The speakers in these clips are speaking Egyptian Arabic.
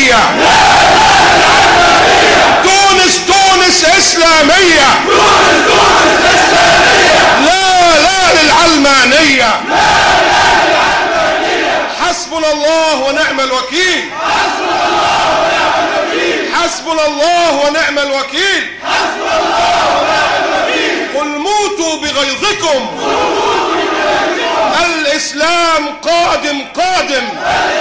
علمانية تونس تونس إسلامية لا لا للعلمانية حسبنا الله ونعم الوكيل حسبنا الله ونعم الوكيل قل موتوا بغيظكم الإسلام قادم قادم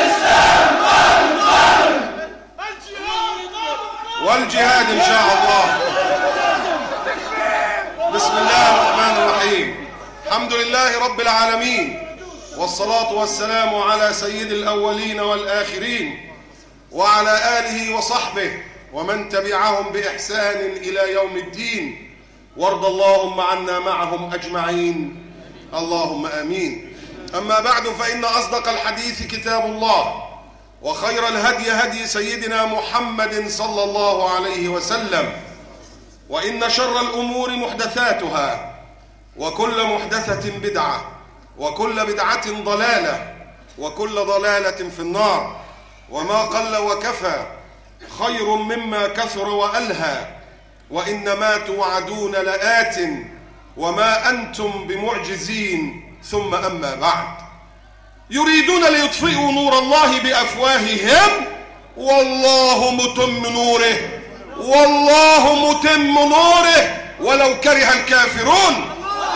والجهاد إن شاء الله بسم الله الرحمن الرحيم الحمد لله رب العالمين والصلاة والسلام على سيد الأولين والآخرين وعلى آله وصحبه ومن تبعهم بإحسان إلى يوم الدين وارض اللهم عنا معهم أجمعين اللهم آمين أما بعد فإن أصدق الحديث كتاب الله وخير الهدي هدي سيدنا محمد صلى الله عليه وسلم وإن شر الأمور محدثاتها وكل محدثة بدعة وكل بدعة ضلالة وكل ضلالة في النار وما قل وكفى خير مما كثر وألهى وإنما توعدون لآت وما أنتم بمعجزين ثم أما بعد يريدون ليطفئوا نور الله بأفواههم والله متم نوره والله متم نوره ولو كره الكافرون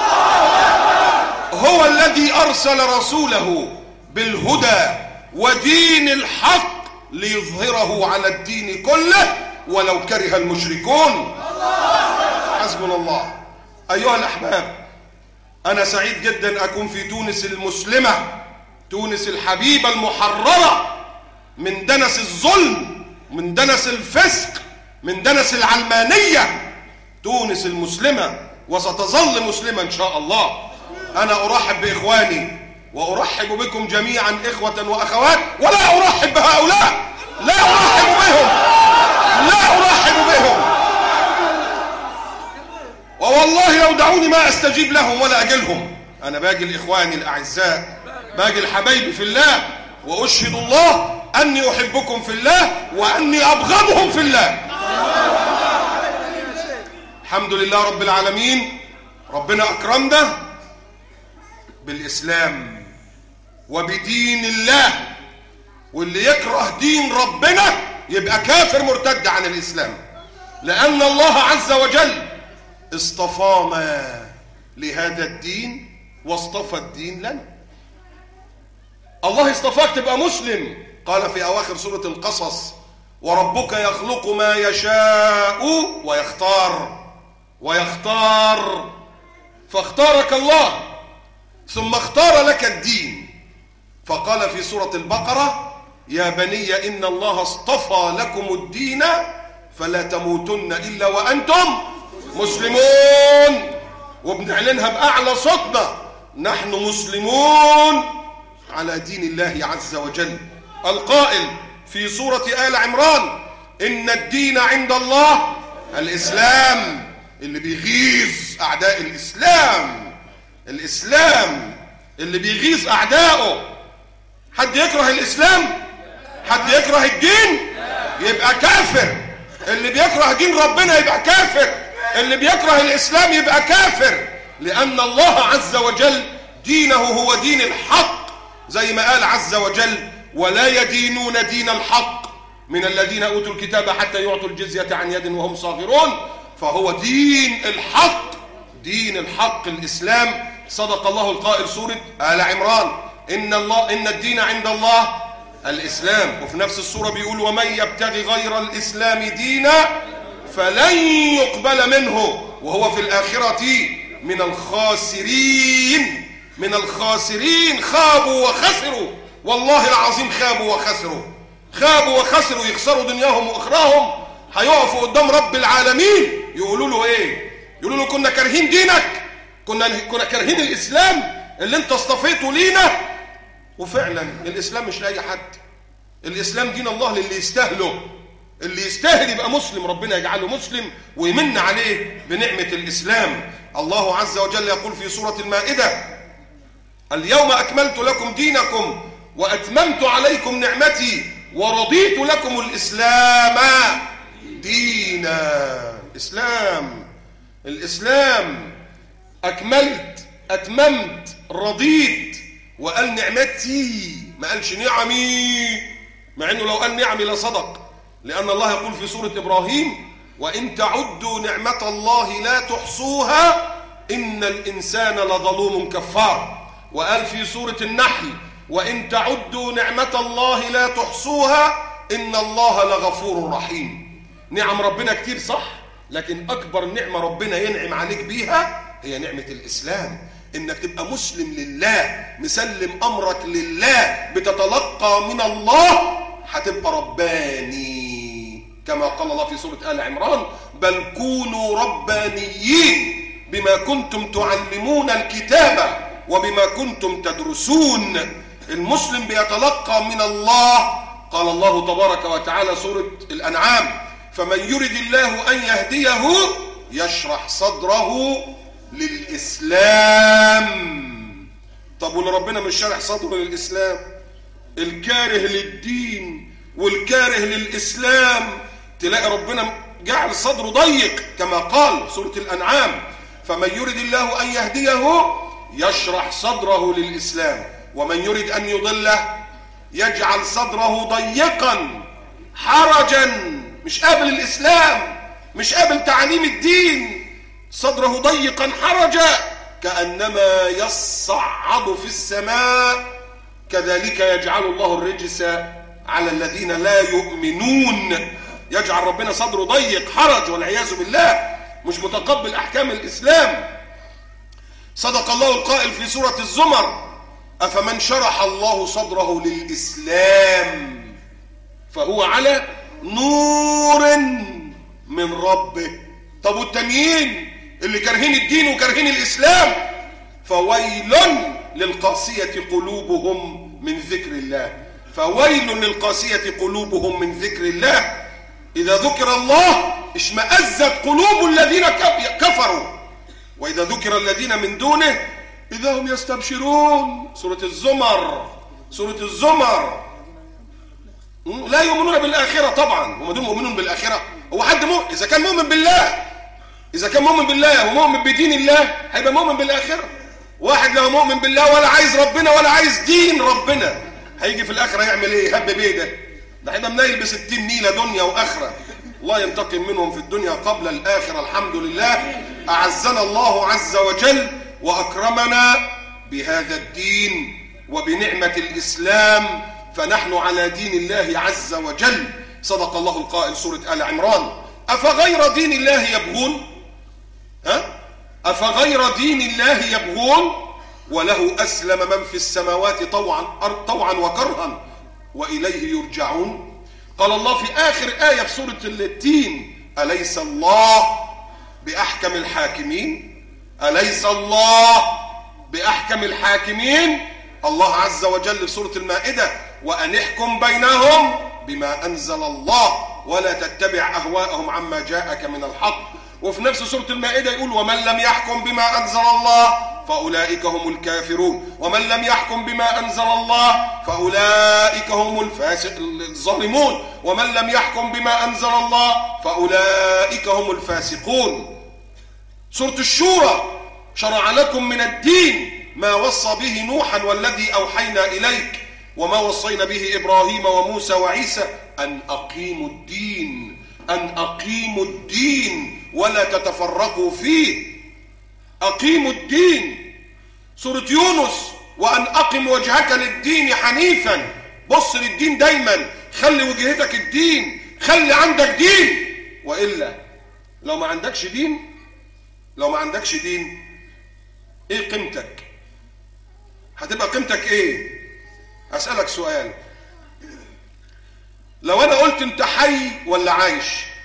هو الذي أرسل رسوله بالهدى ودين الحق ليظهره على الدين كله ولو كره المشركون حسبنا الله أيها الأحباب أنا سعيد جدا أكون في تونس المسلمة تونس الحبيبة المحررة من دنس الظلم من دنس الفسق من دنس العلمانية تونس المسلمة وستظل مسلمة إن شاء الله أنا أرحب بإخواني وأرحب بكم جميعا إخوة وأخوات ولا أرحب بهؤلاء لا أرحب بهم لا أرحب بهم ووالله لو دعوني ما أستجيب لهم ولا أجلهم أنا باجي لإخواني الأعزاء باجي لحبايبي في الله وأشهد الله أني أحبكم في الله وأني أبغضهم في الله الحمد لله رب العالمين ربنا أكرمنا بالإسلام وبدين الله واللي يكره دين ربنا يبقى كافر مرتد عن الإسلام لأن الله عز وجل اصطفانا لهذا الدين واصطفى الدين لنا الله اصطفاك تبقى مسلم قال في أواخر سورة القصص وربك يخلق ما يشاء ويختار ويختار فاختارك الله ثم اختار لك الدين فقال في سورة البقرة يا بني إن الله اصطفى لكم الدين فلا تموتن إلا وأنتم مسلمون وبنعلنها بأعلى صوتنا نحن مسلمون على دين الله عز وجل القائل في سورة آل عمران إن الدين عند الله الإسلام اللي بيغيظ أعداء الإسلام الإسلام اللي بيغيظ أعدائه حد يكره الإسلام حد يكره الدين يبقى كافر اللي بيكره دين ربنا يبقى كافر اللي بيكره الإسلام يبقى كافر لأن الله عز وجل دينه هو دين الحق زي ما قال عز وجل ولا يدينون دين الحق من الذين أوتوا الكتاب حتى يعطوا الجزية عن يد وهم صاغرون فهو دين الحق دين الحق الإسلام صدق الله القائل سورة آل عمران إن, الله إن الدين عند الله الإسلام وفي نفس السورة بيقول ومن يبتغي غير الإسلام دينا فلن يقبل منه وهو في الآخرة من الخاسرين من الخاسرين خابوا وخسروا والله العظيم خابوا وخسروا خابوا وخسروا يخسروا دنياهم وأخراهم هيقفوا قدام رب العالمين يقولوا له ايه يقولوا له كنا كارهين دينك كنا كنا كارهين الاسلام اللي انت اصطفيته لينا وفعلا الاسلام مش لاي حد الاسلام دين الله للي يستاهله اللي يستاهل يبقى مسلم ربنا يجعله مسلم ويمن عليه بنعمة الإسلام الله عز وجل يقول في سورة المائدة اليوم أكملت لكم دينكم وأتممت عليكم نعمتي ورضيت لكم الإسلام دينا الإسلام الإسلام أكملت أتممت رضيت وقال نعمتي ما قالش نعمي مع أنه لو قال نعمي لصدق لأن الله يقول في سورة إبراهيم وإن تعدوا نعمة الله لا تحصوها إن الإنسان لظلوم كفار وقال في سورة النحل وإن تعدوا نعمة الله لا تحصوها إن الله لغفور رحيم نعم ربنا كتير صح لكن أكبر نعمة ربنا ينعم عليك بيها هي نعمة الإسلام إنك تبقى مسلم لله مسلم أمرك لله بتتلقى من الله هتبقى رباني كما قال الله في سورة آل عمران بل كونوا ربانيين بما كنتم تعلمون الكتاب وبما كنتم تدرسون المسلم بيتلقى من الله قال الله تبارك وتعالى سورة الأنعام فمن يرد الله أن يهديه يشرح صدره للإسلام طب واللي ربنا مش شارح صدره للإسلام الكاره للدين والكاره للإسلام تلاقي ربنا جعل صدره ضيق كما قال سورة الأنعام فمن يرد الله أن يهديه يشرح صدره للإسلام ومن يرد أن يضله يجعل صدره ضيقا حرجا مش قابل الإسلام مش قابل تعاليم الدين صدره ضيقا حرجا كأنما يصعد في السماء كذلك يجعل الله الرجس على الذين لا يؤمنون يجعل ربنا صدره ضيق حرج والعياذ بالله مش متقبل أحكام الإسلام صدق الله القائل في سورة الزمر أفمن شرح الله صدره للإسلام فهو على نور من ربه طب والتانيين اللي كارهين الدين وكارهين الإسلام فويل للقاسية قلوبهم من ذكر الله فويل للقاسية قلوبهم من ذكر الله إذا ذكر الله اشمأزت قلوب الذين كفروا وإذا ذكر الذين من دونه إذا هم يستبشرون سورة الزمر سورة الزمر لا يؤمنون بالآخرة طبعا هم دول مؤمنون بالآخرة هو حد مؤمن إذا كان مؤمن بالله إذا كان مؤمن بالله ومؤمن بدين الله هيبقى مؤمن بالآخرة واحد لا مؤمن بالله ولا عايز ربنا ولا عايز دين ربنا هيجي في الآخرة يعمل إيه هب بيه ده ده هيبقى منيل بستين نيلة دنيا وآخرة الله ينتقم منهم في الدنيا قبل الآخرة الحمد لله أعزنا الله عز وجل وأكرمنا بهذا الدين وبنعمة الإسلام فنحن على دين الله عز وجل صدق الله القائل سورة آل عمران أفغير دين الله يبغون ها؟ أفغير دين الله يبغون وله أسلم من في السماوات طوعا, طوعا وكرها وإليه يرجعون قال الله في آخر آية في سورة التين أليس الله بأحكم الحاكمين أليس الله بأحكم الحاكمين الله عز وجل في سورة المائدة وأن احكم بينهم بما أنزل الله ولا تتبع أهواءهم عما جاءك من الحق وفي نفس سورة المائدة يقول ومن لم يحكم بما أنزل الله فأولئك هم الكافرون ومن لم يحكم بما أنزل الله فأولئك هم الفاسق الظالمون ومن لم يحكم بما أنزل الله فأولئك هم الفاسقون سورة الشورى شرع لكم من الدين ما وصى به نوحا والذي أوحينا إليك وما وصينا به إبراهيم وموسى وعيسى أن أقيموا الدين أن أقيموا الدين ولا تتفرقوا فيه أقيموا الدين سورة يونس وأن أقم وجهك للدين حنيفا بص للدين دايما خلي وجهتك الدين خلي عندك دين وإلا لو ما عندكش دين لو ما عندكش دين ايه قيمتك هتبقى قيمتك ايه اسألك سؤال لو انا قلت انت حي ولا عايش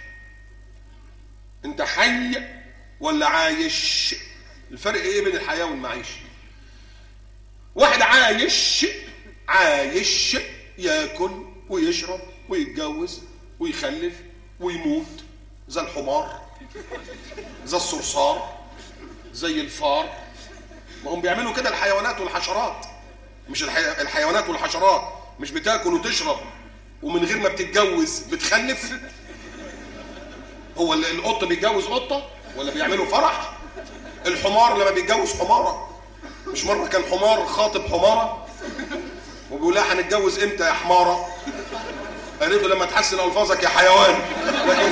انت حي ولا عايش الفرق ايه بين الحياة والمعيش واحد عايش عايش ياكل ويشرب ويتجوز ويخلف ويموت زي الحمار زي الصرصار زي الفار ما هم بيعملوا كده الحيوانات والحشرات مش الحي... الحيوانات والحشرات مش بتاكل وتشرب ومن غير ما بتتجوز بتخلف هو ال- القط بيتجوز قطه ولا بيعملوا فرح الحمار لما بيتجوز حماره مش مره كان حمار خاطب حماره وبيقول لها هنتجوز امتى يا حماره قالت له لما تحسن الفاظك يا حيوان لكن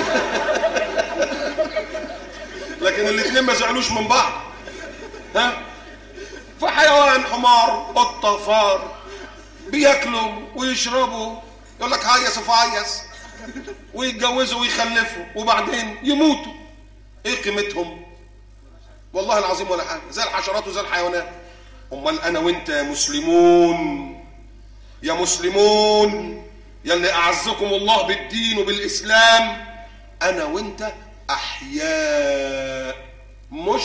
لكن الاثنين ما زعلوش من بعض ها فحيوان حمار قطه فار بياكلوا ويشربوا يقول لك هيس فهيس ويتجوزوا ويخلفوا وبعدين يموتوا ايه قيمتهم والله العظيم ولا حاجه زي الحشرات وزي الحيوانات امال انا وانت يا مسلمون يا مسلمون يا اللي اعزكم الله بالدين وبالاسلام انا وانت احياء مش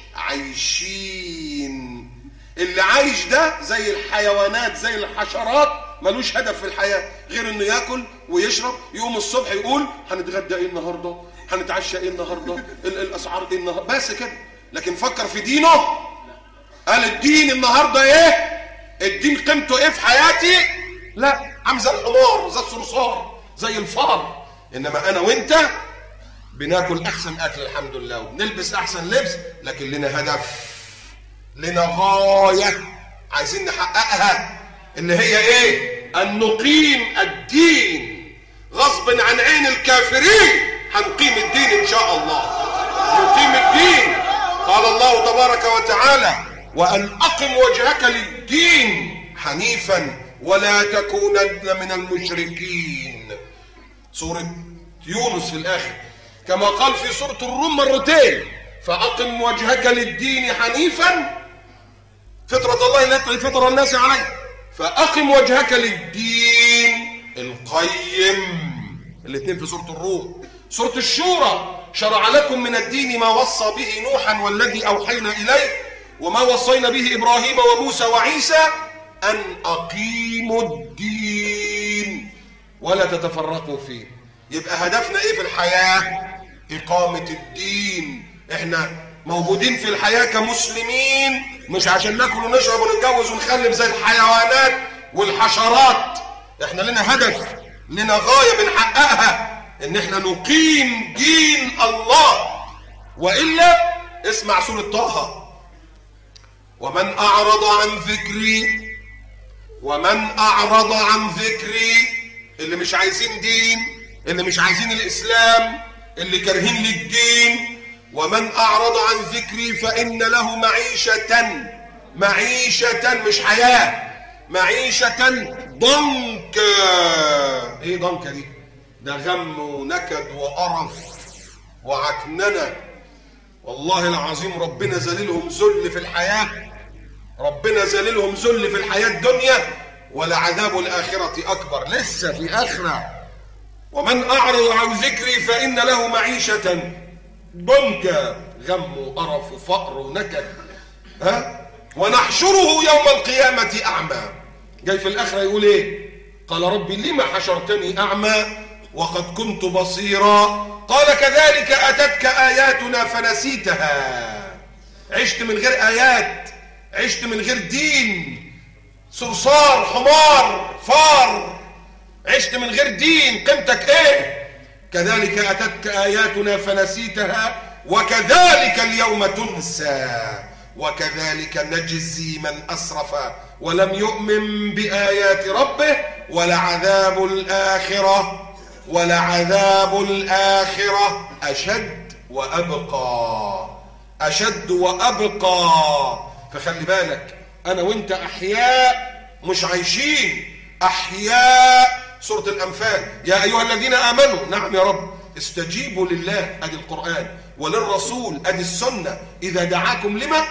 عايشين اللي عايش ده زي الحيوانات زي الحشرات ملوش هدف في الحياه غير انه ياكل ويشرب يقوم الصبح يقول هنتغدى ايه النهارده هنتعشى ايه النهارده ال- الاسعار ايه النهارده بس كده لكن فكر في دينه قال الدين النهارده ايه الدين قيمته ايه في حياتي لا عم زي الحمار زي الصرصار زي الفار انما انا وانت بناكل احسن اكل الحمد لله وبنلبس احسن لبس لكن لنا هدف لنا غايه عايزين نحققها اللي هي ايه ان نقيم الدين غصب عن عين الكافرين هنقيم الدين ان شاء الله نقيم الدين قال الله تبارك وتعالى وان اقم وجهك للدين حنيفا ولا تكونن من المشركين سورة يونس في الآخر كما قال في سورة الروم مرتين فأقم وجهك للدين حنيفا فطرة الله التي فطر الناس عليه فأقم وجهك للدين القيم الاثنين في سورة الروم سورة الشورى شرع لكم من الدين ما وصى به نوحا والذي أوحينا إليه وما وصينا به إبراهيم وموسى وعيسى أن أقيموا الدين ولا تتفرقوا فيه يبقى هدفنا ايه في الحياة إقامة الدين احنا موجودين في الحياة كمسلمين مش عشان ناكل ونشرب ونتجوز ونخلف زي الحيوانات والحشرات احنا لنا هدف لنا غاية بنحققها ان احنا نقيم دين الله وإلا اسمع سورة طه ومن أعرض عن ذكري ومن أعرض عن ذكري اللي مش عايزين دين اللي مش عايزين الإسلام اللي كارهين للدين ومن أعرض عن ذكري فإن له معيشة معيشة مش حياة معيشة ضنكا ايه ضنكا دي ده غم ونكد وقرف وعكننة والله العظيم ربنا ذللهم ذل في الحياة ربنا ذللهم ذل في الحياة الدنيا ولعذاب الآخرة أكبر لسه في آخرة ومن أعرض عن ذكري فإن له معيشة ضنكا غم وقرف وفقر ونكد ها ونحشره يوم القيامة أعمى جاي في الآخرة يقول إيه قال ربي لما حشرتني أعمى وقد كنت بصيرا قال كذلك أتتك آياتنا فنسيتها عشت من غير آيات عشت من غير دين صرصار حمار فار عشت من غير دين قيمتك ايه كذلك اتتك اياتنا فنسيتها وكذلك اليوم تنسى وكذلك نجزي من اسرف ولم يؤمن بايات ربه ولعذاب الاخره ولعذاب الاخره اشد وابقى اشد وابقى فخلي بالك انا وانت احياء مش عايشين احياء سوره الانفال يا ايها الذين امنوا نعم يا رب استجيبوا لله ادي القران وللرسول ادي السنه اذا دعاكم لما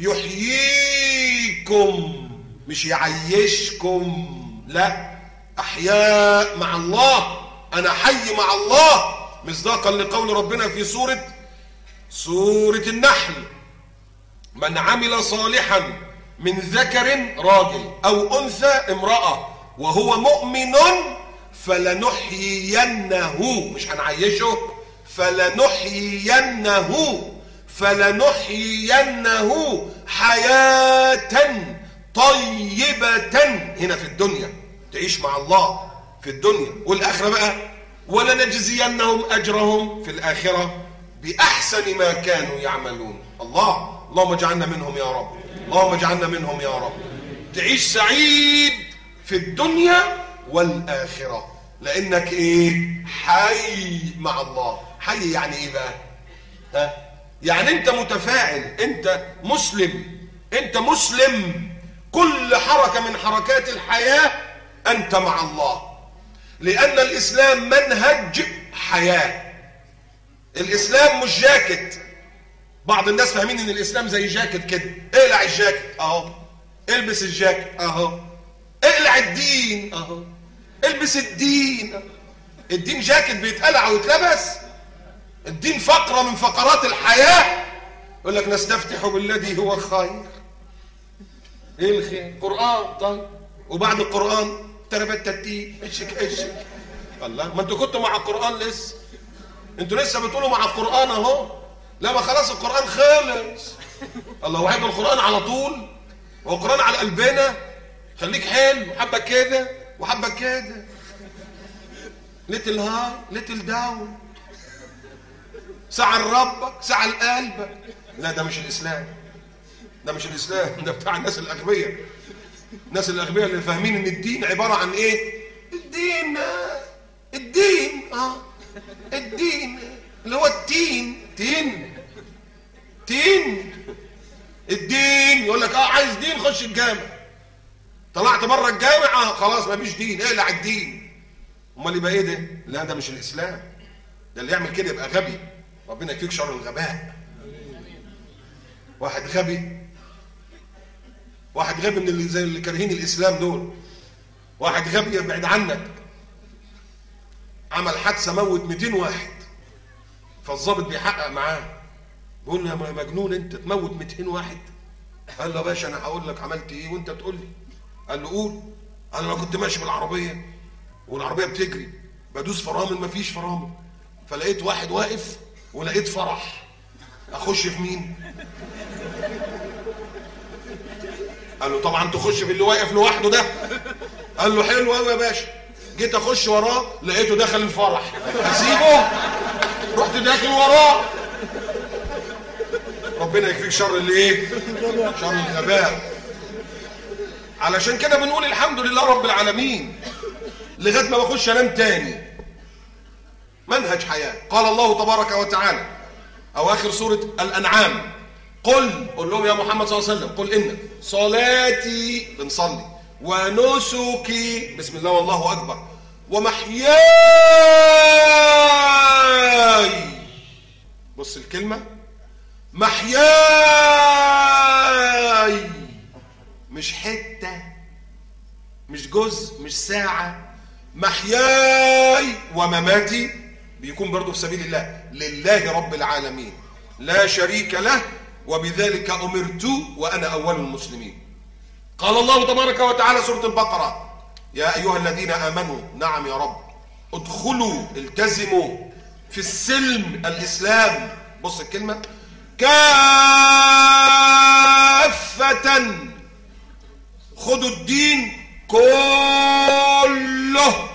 يحييكم مش يعيشكم لا احياء مع الله انا حي مع الله مصداقا لقول ربنا في سوره سوره النحل من عمل صالحا من ذكر راجل او انثى امراه وهو مؤمن فلنحيينه مش هنعيشه فلنحيينه فلنحيينه حياة طيبة هنا في الدنيا تعيش مع الله في في الدنيا والاخره بقى ولنجزينهم اجرهم في الاخره باحسن ما كانوا يعملون الله اللهم اجعلنا منهم يا رب اللهم اجعلنا منهم يا رب تعيش سعيد في الدنيا والاخره لانك ايه حي مع الله حي يعني ايه بقى ها يعني انت متفاعل انت مسلم انت مسلم كل حركه من حركات الحياه انت مع الله لان الاسلام منهج حياه الاسلام مش جاكيت بعض الناس فاهمين ان الاسلام زي جاكيت كده اقلع الجاكيت اهو البس الجاكيت اهو اقلع الدين اهو البس الدين أهو. الدين جاكيت بيتقلع ويتلبس الدين فقره من فقرات الحياه يقول لك نستفتح بالذي هو خير ايه الخير قران طيب وبعد القران تربت تتي اشك اشك الله ما انتوا كنتوا مع القران لسه انتوا لسه بتقولوا مع القران اهو لا ما خلاص القران خلص الله وحب القران على طول والقران على قلبنا خليك حلو حبه كده وحبه كده ليتل هاي ليتل داون ساعة لربك ساعة لقلبك لا ده مش الإسلام ده مش الإسلام ده بتاع الناس الأغبياء الناس الأغبياء اللي فاهمين إن الدين عبارة عن إيه؟ الدين آه، الدين اه الدين اللي هو التين تين تين الدين يقول لك اه عايز دين خش الجامع طلعت بره الجامع اه خلاص مفيش دين اقلع الدين امال يبقى ايه ده؟ لا ده مش الاسلام ده اللي يعمل كده يبقى غبي ربنا يكفيك شر الغباء واحد غبي واحد غبي من اللي زي اللي كارهين الاسلام دول واحد غبي يبعد عنك عمل حادثه موت 200 واحد فالظابط بيحقق معاه بيقول له يا مجنون انت تموت 200 واحد قال له يا باشا انا هقول لك عملت ايه وانت تقول لي قال له قول قال له انا كنت ماشي بالعربيه والعربيه بتجري بدوس فرامل مفيش فرامل فلقيت واحد واقف ولقيت فرح اخش في مين قال له طبعا تخش في اللي واقف لوحده ده قال له حلو قوي يا باشا جيت اخش وراه لقيته دخل الفرح اسيبه رحت داخل وراه ربنا يكفيك شر الايه شر الغباء علشان كده بنقول الحمد لله رب العالمين لغايه ما بخش انام تاني منهج حياه قال الله تبارك وتعالى او اخر سوره الانعام قل قل لهم يا محمد صلى الله عليه وسلم قل ان صلاتي بنصلي ونسكي بسم الله والله اكبر ومحياي بص الكلمه محياي مش حته مش جزء مش ساعه محياي ومماتي بيكون برضه في سبيل الله لله رب العالمين لا شريك له وبذلك امرت وانا اول المسلمين قال الله تبارك وتعالى سوره البقره يا ايها الذين امنوا نعم يا رب ادخلوا التزموا في السلم الاسلام بص الكلمه كافه خدوا الدين كله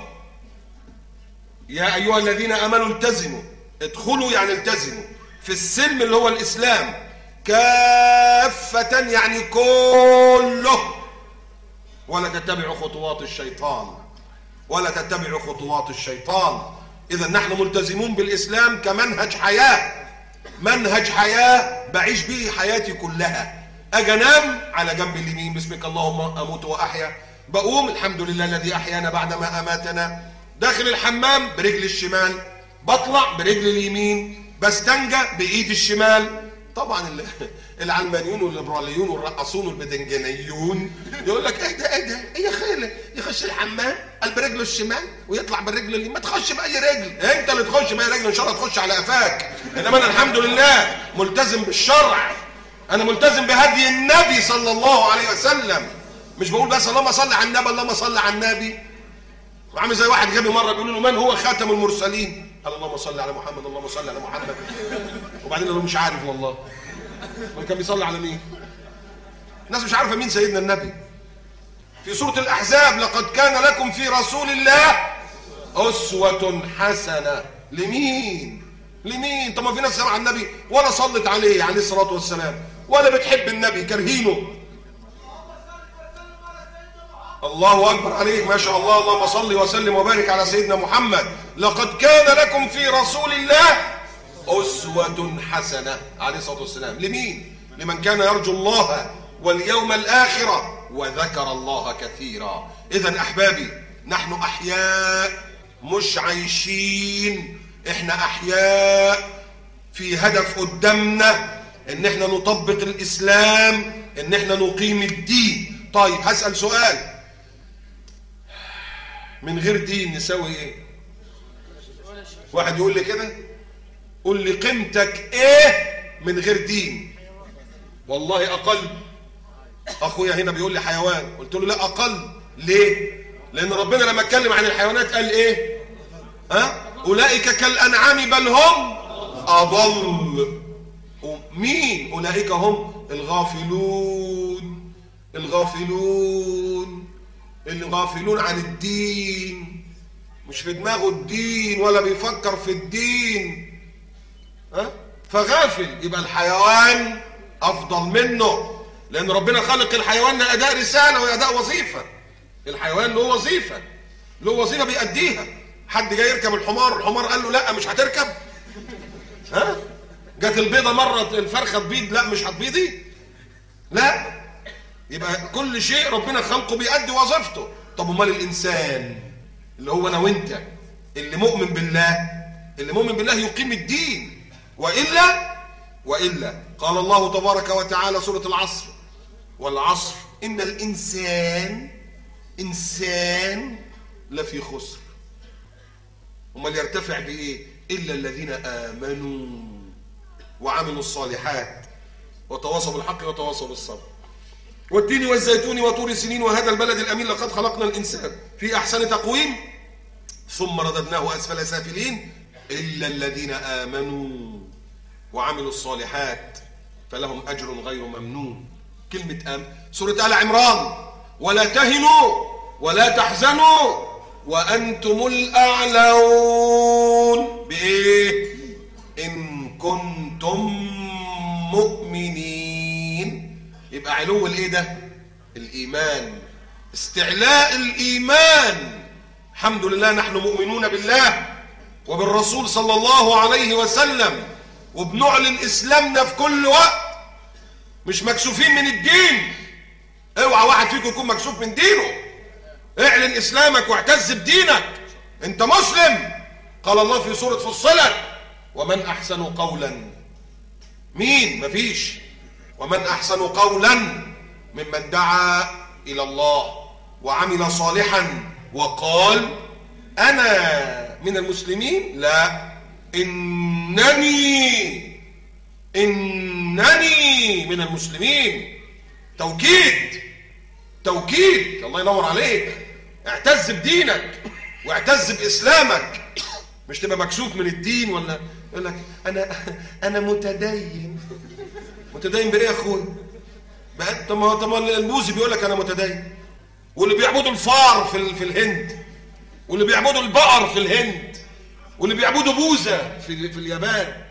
يا ايها الذين امنوا التزموا ادخلوا يعني التزموا في السلم اللي هو الاسلام كافة يعني كله ولا تتبعوا خطوات الشيطان ولا تتبعوا خطوات الشيطان اذا نحن ملتزمون بالاسلام كمنهج حياه منهج حياه بعيش به حياتي كلها اجي انام على جنب اليمين باسمك اللهم اموت واحيا بقوم الحمد لله الذي احيانا بعدما اماتنا داخل الحمام برجل الشمال بطلع برجل اليمين بستنجى بايد الشمال طبعا ال- العلمانيون والليبراليون والرقصون والبدنجانيون يقول لك ايه ده ايه ده ايه يا خيله يخش الحمام قال برجله الشمال ويطلع بالرجل اليمين ما تخش باي رجل انت اللي تخش باي رجل ان شاء الله تخش على قفاك انما انا الحمد لله ملتزم بالشرع انا ملتزم بهدي النبي صلى الله عليه وسلم مش بقول بس اللهم صل على النبي اللهم صل على النبي وعامل زي واحد غبي مره بيقول له من هو خاتم المرسلين قال اللهم صل على محمد اللهم صل على محمد وبعدين قال له مش عارف والله هو كان بيصلي على مين الناس مش عارفه مين سيدنا النبي في سوره الاحزاب لقد كان لكم في رسول الله أسوة حسنة لمين لمين طب ما في ناس سمع النبي ولا صلت عليه عليه الصلاة والسلام ولا بتحب النبي كرهينه الله أكبر عليك ما شاء الله اللهم صل وسلم وبارك على سيدنا محمد لقد كان لكم في رسول الله أسوة حسنة عليه الصلاة والسلام لمين لمن كان يرجو الله واليوم الآخرة وذكر الله كثيرا إذا أحبابي نحن أحياء مش عايشين احنا أحياء في هدف قدامنا ان احنا نطبق الإسلام ان احنا نقيم الدين طيب هسأل سؤال من غير دين نسوي ايه واحد يقول لي كده قول لي قيمتك ايه من غير دين والله اقل اخويا هنا بيقول لي حيوان قلت له لا اقل ليه لان ربنا لما اتكلم عن الحيوانات قال ايه ها اولئك كالانعام بل هم اضل مين اولئك هم الغافلون الغافلون الغافلون عن الدين مش في دماغه الدين ولا بيفكر في الدين ها فغافل يبقى الحيوان افضل منه لان ربنا خلق الحيوان لاداء رساله واداء وظيفه الحيوان له وظيفه له وظيفه بيأديها حد جاي يركب الحمار الحمار قال له لا مش هتركب ها جت البيضه مره الفرخه تبيض لا مش هتبيضي لا يبقى كل شيء ربنا خلقه بيأدي وظيفته طب امال الانسان اللي هو انا وانت اللي مؤمن بالله اللي مؤمن بالله يقيم الدين والا والا قال الله تبارك وتعالى سوره العصر والعصر ان الانسان انسان لفي خسر امال يرتفع بايه الا الذين امنوا وعملوا الصالحات وتواصوا بالحق وتواصوا بالصبر والتين والزيتون وطور سنين وهذا البلد الامين لقد خلقنا الانسان في احسن تقويم ثم رددناه اسفل سافلين الا الذين امنوا وعملوا الصالحات فلهم اجر غير ممنون كلمه ام سوره ال عمران ولا تهنوا ولا تحزنوا وانتم الاعلون بايه ان كنتم مؤمنين يبقى علو الايه ده الايمان استعلاء الايمان الحمد لله نحن مؤمنون بالله وبالرسول صلى الله عليه وسلم وبنعلن اسلامنا في كل وقت مش مكسوفين من الدين اوعى واحد فيكم يكون مكسوف من دينه اعلن اسلامك واعتز بدينك انت مسلم قال الله في سوره فصلت ومن احسن قولا مين مفيش ومن احسن قولا ممن دعا الى الله وعمل صالحا وقال انا من المسلمين لا انني انني من المسلمين توكيد توكيد الله ينور عليك اعتز بدينك واعتز باسلامك مش تبقى مكسوف من الدين ولا يقول لك انا انا متدين متدين بايه يا اخويا بقى طب ما طب ما البوذي بيقول لك انا متدين واللي بيعبدوا الفار في في الهند واللي بيعبدوا البقر في الهند واللي بيعبدوا بوذا في في اليابان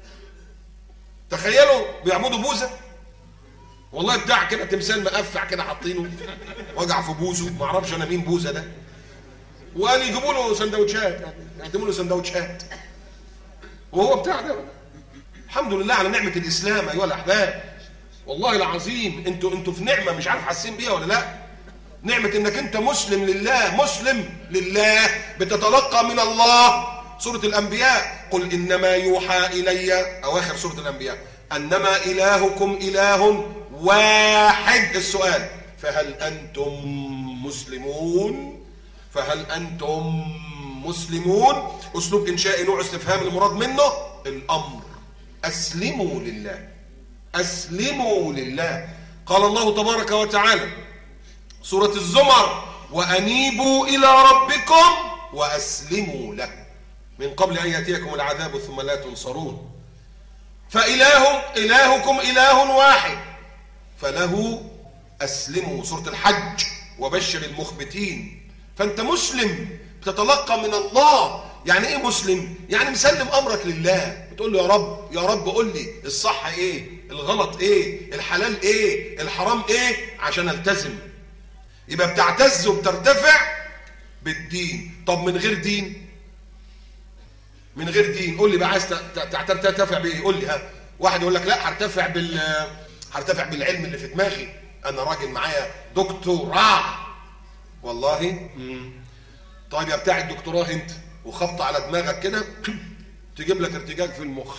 تخيلوا بيعبدوا بوذا والله بتاع كده تمثال مقفع كده حاطينه وجع في بوزه ما اعرفش انا مين بوذا ده وقال يجيبوا له سندوتشات يقدموا له سندوتشات وهو بتاع ده الحمد لله على نعمه الاسلام ايها الاحباب والله العظيم انتوا انتوا في نعمه مش عارف حاسين بيها ولا لا نعمه انك انت مسلم لله مسلم لله بتتلقى من الله سوره الانبياء قل انما يوحى الي اواخر سوره الانبياء انما الهكم اله واحد السؤال فهل انتم مسلمون فهل انتم مسلمون اسلوب انشاء نوع استفهام المراد منه الامر اسلموا لله اسلموا لله قال الله تبارك وتعالى سوره الزمر وانيبوا الى ربكم واسلموا له من قبل ان ياتيكم العذاب ثم لا تنصرون فاله الهكم اله واحد فله اسلموا سوره الحج وبشر المخبتين فانت مسلم تتلقى من الله يعني ايه مسلم يعني مسلم امرك لله بتقول له يا رب يا رب قول لي الصح ايه الغلط ايه الحلال ايه الحرام ايه عشان التزم يبقى بتعتز وبترتفع بالدين طب من غير دين من غير دين قول لي بقى عايز ترتفع بايه قول لي ها واحد يقول لك لا هرتفع بال هرتفع بالعلم اللي في دماغي انا راجل معايا دكتوراه والله مم. طيب يا بتاع الدكتوراه انت وخبط على دماغك كده تجيب لك ارتجاج في المخ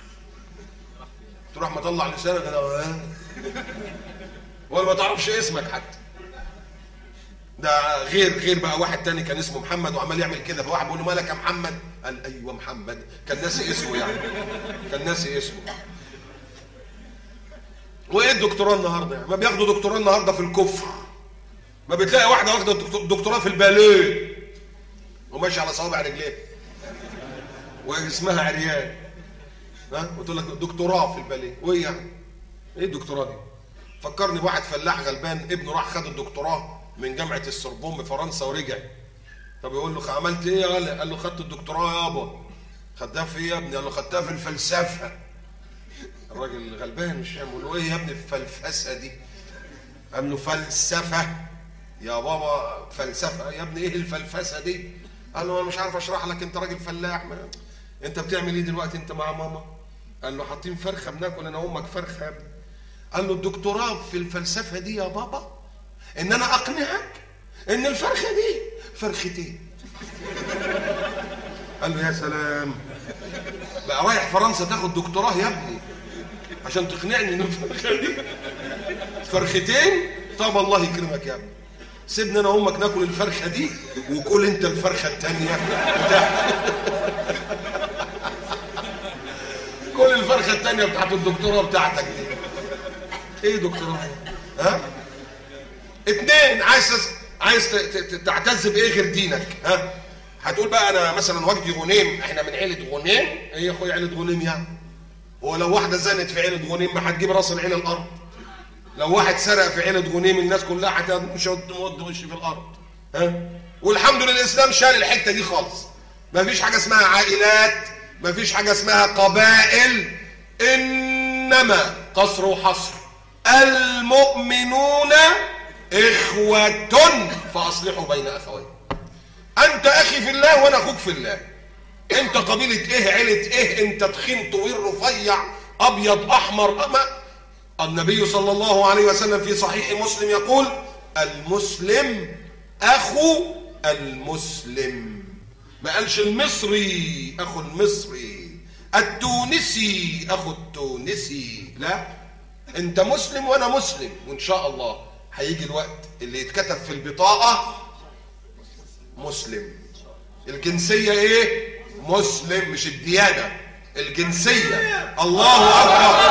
تروح مطلع لسانك كده ولا ما تعرفش اسمك حتى ده غير غير بقى واحد تاني كان اسمه محمد وعمال يعمل كده فواحد بيقول له مالك يا محمد قال ايوه محمد كان ناسي اسمه يعني كان ناسي اسمه وايه الدكتوراه النهارده يعني ما بياخدوا دكتوراه النهارده في الكفر ما بتلاقي واحده واخده دكتوراه في الباليه وماشي على صوابع رجليه واسمها عريان ها وتقول لك دكتوراه في الباليه وايه يعني ايه الدكتوراه دي فكرني بواحد فلاح غلبان ابنه راح خد الدكتوراه من جامعه السوربون بفرنسا ورجع طب يقول له عملت ايه قال قال له خدت الدكتوراه يابا خدتها في ايه يا ابني قال له خدتها في الفلسفه الراجل غلبان مش فاهم يقول له ايه يا ابني الفلفسه دي قال له فلسفه يا بابا فلسفه يا ابني ايه الفلفسه دي قال له انا مش عارف اشرح لك انت راجل فلاح ما. انت بتعمل ايه دلوقتي انت مع ماما قال له حاطين فرخه بناكل انا وامك فرخه يا ابني قال له الدكتوراه في الفلسفه دي يا بابا ان انا اقنعك ان الفرخه دي فرختين قال له يا سلام بقى رايح فرنسا تاخد دكتوراه يا ابني عشان تقنعني ان الفرخه دي فرختين طب الله يكرمك يا ابني سيبنا انا وامك ناكل الفرخه دي وكل انت الفرخه الثانيه كل الفرخه الثانيه بتاعت الدكتوراه بتاعتك دي ايه دكتوراه ها اتنين عايز عايز تعتز بايه غير دينك ها هتقول بقى انا مثلا وجدي غنيم احنا من عيله غنيم ايه يا اخويا عيله غنيم يعني هو لو واحده زنت في عيله غنيم ما هتجيب راس العين الارض لو واحد سرق في عيله غنيم الناس كلها هتشد مود وش في الارض ها والحمد لله الاسلام شال الحته دي خالص ما فيش حاجه اسمها عائلات ما فيش حاجه اسمها قبائل انما قصر وحصر المؤمنون إخوة فأصلحوا بين أخوين أنت أخي في الله وأنا أخوك في الله أنت قبيلة إيه عيلة إيه أنت تخين طويل رفيع أبيض أحمر أما النبي صلى الله عليه وسلم في صحيح مسلم يقول المسلم أخو المسلم ما قالش المصري أخو المصري التونسي أخو التونسي لا أنت مسلم وأنا مسلم وإن شاء الله هيجي الوقت اللي يتكتب في البطاقة مسلم الجنسية ايه مسلم مش الديانة الجنسية الله أكبر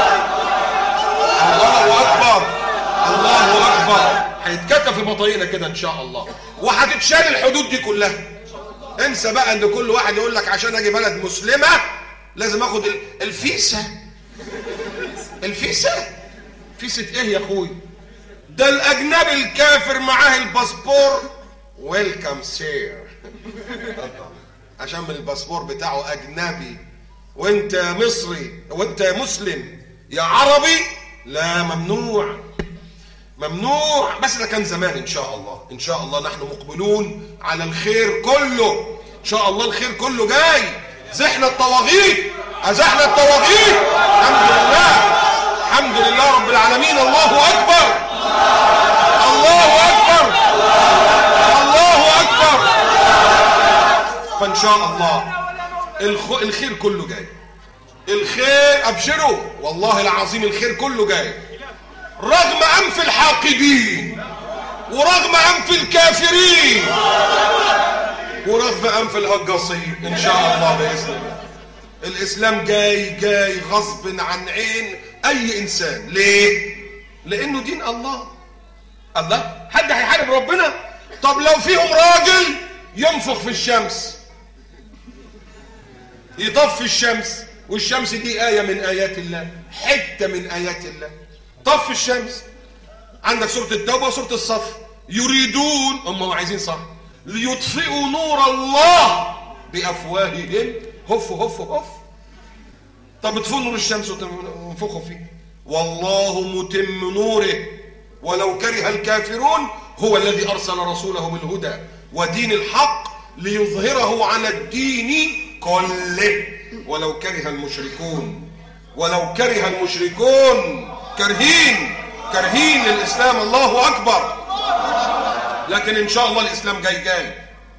الله أكبر الله أكبر هيتكتب في بطايقنا كده إن شاء الله وهتتشال الحدود دي كلها انسى بقى ان كل واحد يقول لك عشان اجي بلد مسلمة لازم اخد الفيسة الفيسة فيسة ايه يا اخوي ده الاجنبي الكافر معاه الباسبور ويلكم سير عشان من الباسبور بتاعه اجنبي وانت مصري وانت مسلم يا عربي لا ممنوع ممنوع بس ده كان زمان ان شاء الله ان شاء الله نحن مقبلون على الخير كله ان شاء الله الخير كله جاي زحنا الطواغيت ازحنا الطواغيت الحمد لله الحمد لله رب العالمين الله اكبر الله اكبر الله اكبر فان شاء الله الخ... الخير كله جاي الخير ابشروا والله العظيم الخير كله جاي رغم انف الحاقدين ورغم انف الكافرين ورغم انف الهجاصين ان شاء الله باذن الله الاسلام جاي جاي غصب عن عين اي انسان ليه لانه دين الله الله حد هيحارب ربنا طب لو فيهم راجل ينفخ في الشمس يطفي الشمس والشمس دي آية من آيات الله حتة من آيات الله طفي الشمس عندك سورة التوبة وسورة الصف يريدون هم عايزين صح ليطفئوا نور الله بافواههم هف هف هف طب اطفئوا نور الشمس وتنفخوا فيه والله متم نوره ولو كره الكافرون هو الذي ارسل رسوله بالهدى ودين الحق ليظهره على الدين كله ولو كره المشركون ولو كره المشركون كرهين كرهين للاسلام الله اكبر لكن ان شاء الله الاسلام جاي جاي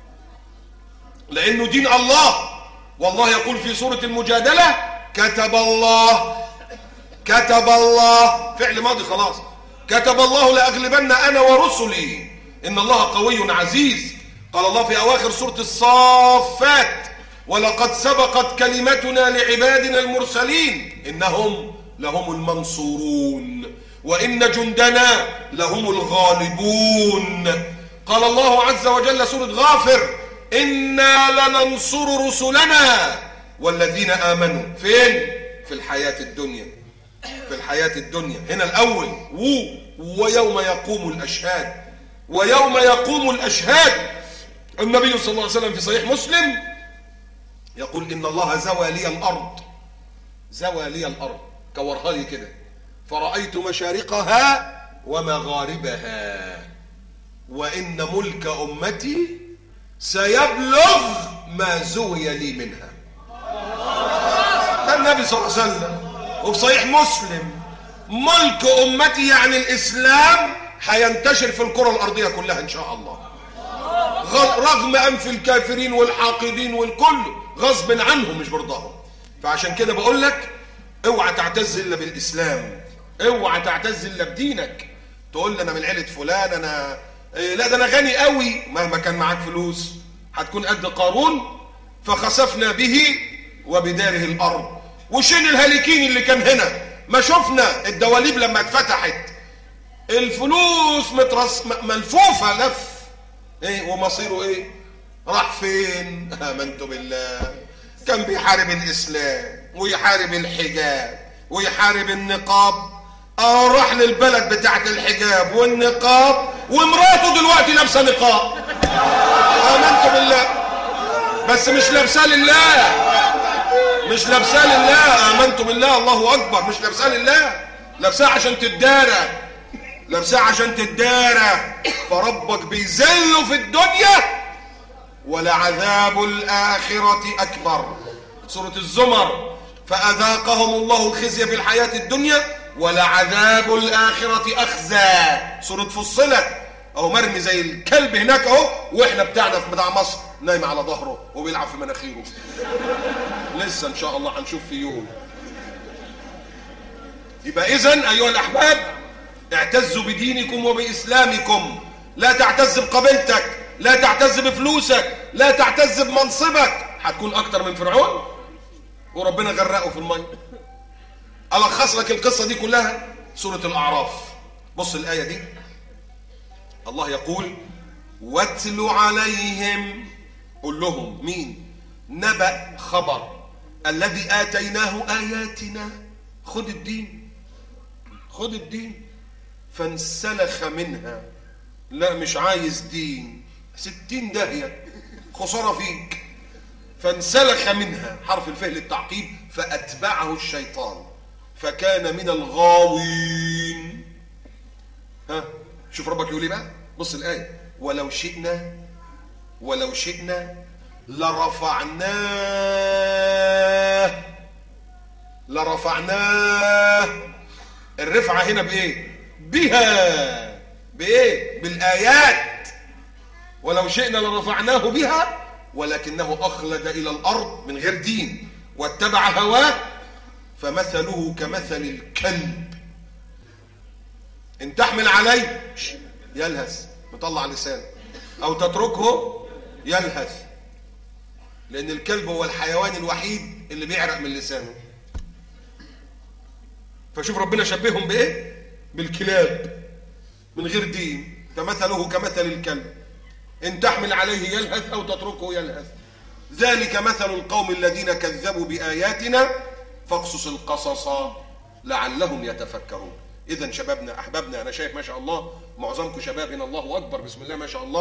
لانه دين الله والله يقول في سوره المجادله كتب الله كتب الله فعل ماضي خلاص كتب الله لاغلبن انا ورسلي ان الله قوي عزيز قال الله في اواخر سوره الصافات ولقد سبقت كلمتنا لعبادنا المرسلين انهم لهم المنصورون وان جندنا لهم الغالبون قال الله عز وجل سوره غافر انا لننصر رسلنا والذين امنوا فين في الحياه الدنيا في الحياه الدنيا هنا الاول و ويوم يقوم الاشهاد ويوم يقوم الاشهاد النبي صلى الله عليه وسلم في صحيح مسلم يقول ان الله زوى لي الارض زوى لي الارض كورها لي كده فرأيت مشارقها ومغاربها وإن ملك أمتي سيبلغ ما زوي لي منها ده النبي صلى الله عليه وسلم وفي صحيح مسلم ملك أمتي يعني الإسلام هينتشر في الكرة الأرضية كلها إن شاء الله رغم أنف الكافرين والحاقدين والكل غصب عنهم مش برضاهم فعشان كده بقول لك اوعى تعتز الا بالاسلام اوعى تعتز الا بدينك تقول لي انا من عيله فلان انا إيه لا ده انا غني قوي مهما كان معاك فلوس هتكون قد قارون فخسفنا به وبداره الارض وشيل الهالكين اللي كان هنا ما شفنا الدواليب لما اتفتحت الفلوس مترص ملفوفه لف ايه ومصيره ايه راح فين امنت بالله كان بيحارب الاسلام ويحارب الحجاب ويحارب النقاب اه راح للبلد بتاعت الحجاب والنقاب ومراته دلوقتي لابسه نقاب امنت بالله بس مش لابساه لله مش لابساه لله امنت بالله الله اكبر مش لابساه لله لابساه عشان تدارى لابساه عشان تدارى فربك بيذله في الدنيا ولعذاب الآخرة أكبر سورة الزمر فأذاقهم الله الخزي في الحياة الدنيا ولعذاب الآخرة أخزى سورة فصلت أهو مرمي زي الكلب هناك أهو وإحنا بتاعنا في بتاع مصر نايم على ظهره وبيلعب في مناخيره لسه إن شاء الله هنشوف في يوم يبقى إذا أيها الأحباب اعتزوا بدينكم وبإسلامكم لا تعتز بقبيلتك لا تعتز بفلوسك لا تعتز بمنصبك هتكون اكتر من فرعون وربنا غرقه في الميه الخص لك القصه دي كلها سوره الاعراف بص الايه دي الله يقول واتل عليهم قول لهم مين نبأ خبر الذي آتيناه آياتنا خد الدين خد الدين فانسلخ منها لا مش عايز دين ستين داهية خسارة فيك فانسلخ منها حرف الفعل التعقيب فأتبعه الشيطان فكان من الغاوين ها شوف ربك يقول ايه بقى بص الآية ولو شئنا ولو شئنا لرفعناه لرفعناه الرفعة هنا بإيه بها بإيه بالآيات ولو شئنا لرفعناه بها ولكنه أخلد إلى الأرض من غير دين واتبع هواه فمثله كمثل الكلب إن تحمل عليه يلهث مطلع لسانه أو تتركه يلهث لأن الكلب هو الحيوان الوحيد اللي بيعرق من لسانه فشوف ربنا شبههم بإيه بالكلاب من غير دين فمثله كمثل الكلب إن تحمل عليه يلهث أو تتركه يلهث ذلك مثل القوم الذين كذبوا بآياتنا فاقصص القصص لعلهم يتفكرون إذا شبابنا أحبابنا أنا شايف ما شاء الله معظمكم شباب هنا الله أكبر بسم الله ما شاء الله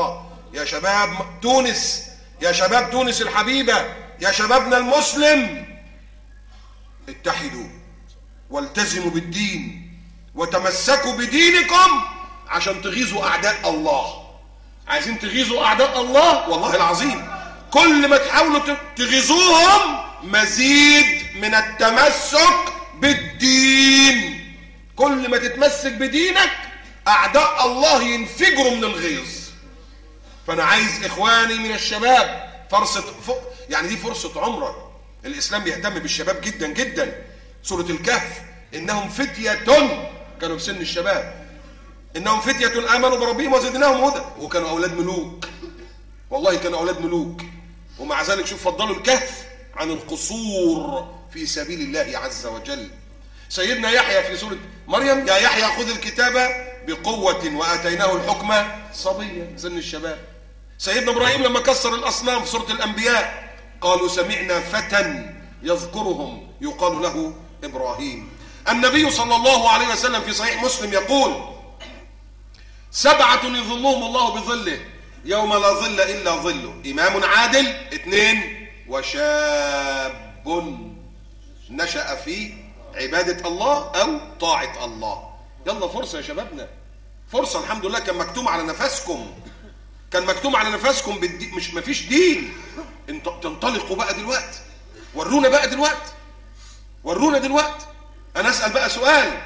يا شباب تونس يا شباب تونس الحبيبة يا شبابنا المسلم اتحدوا والتزموا بالدين وتمسكوا بدينكم عشان تغيظوا أعداء الله عايزين تغيظوا أعداء الله والله العظيم كل ما تحاولوا تغيظوهم مزيد من التمسك بالدين كل ما تتمسك بدينك أعداء الله ينفجروا من الغيظ فأنا عايز إخواني من الشباب فرصة ف... يعني دي فرصة عمرك الإسلام بيهتم بالشباب جدا جدا سورة الكهف إنهم فتية كانوا في سن الشباب إنهم فتية آمنوا بربهم وزدناهم هدى وكانوا أولاد ملوك والله كانوا أولاد ملوك ومع ذلك شوف فضلوا الكهف عن القصور في سبيل الله عز وجل سيدنا يحيى في سورة مريم يا يحيى خذ الكتاب بقوة وآتيناه الحكم صبيا سن الشباب سيدنا إبراهيم لما كسر الأصنام في سورة الأنبياء قالوا سمعنا فتى يذكرهم يقال له إبراهيم النبي صلى الله عليه وسلم في صحيح مسلم يقول سبعة يظلهم الله بظله يوم لا ظل إلا ظله إمام عادل اثنين وشاب نشأ في عبادة الله أو طاعة الله يلا فرصة يا شبابنا فرصة الحمد لله كان مكتوم على نفسكم كان مكتوم على نفسكم بالدي... مش مفيش دين انت تنطلقوا بقى دلوقتي ورونا بقى دلوقتي ورونا دلوقتي انا اسال بقى سؤال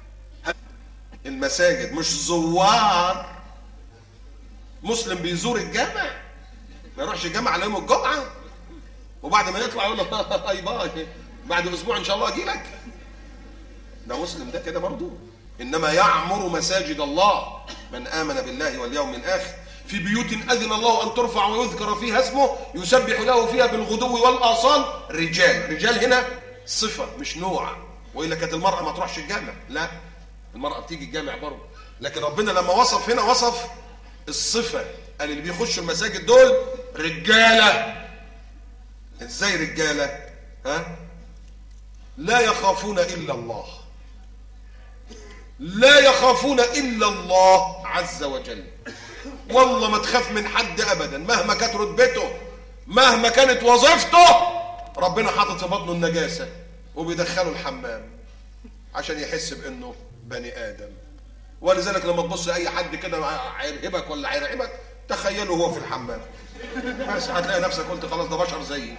المساجد مش زوار مسلم بيزور الجامع ما يروحش الجامع على يوم الجمعه وبعد ما يطلع يقول له باي باي بعد اسبوع ان شاء الله اجي لك ده مسلم ده كده برضه انما يعمر مساجد الله من امن بالله واليوم الاخر في بيوت اذن الله ان ترفع ويذكر فيها اسمه يسبح له فيها بالغدو والاصال رجال رجال هنا صفه مش نوع والا كانت المراه ما تروحش الجامع لا المراه بتيجي الجامع برضه لكن ربنا لما وصف هنا وصف الصفه قال اللي بيخشوا المساجد دول رجاله ازاي رجاله ها لا يخافون الا الله لا يخافون الا الله عز وجل والله ما تخاف من حد ابدا مهما كانت رتبته مهما كانت وظيفته ربنا حاطط في بطنه النجاسه وبيدخله الحمام عشان يحس بانه بني ادم ولذلك لما تبص اي حد كده هيرهبك ولا هيرعبك تخيله هو في الحمام بس هتلاقي نفسك قلت خلاص ده بشر زيي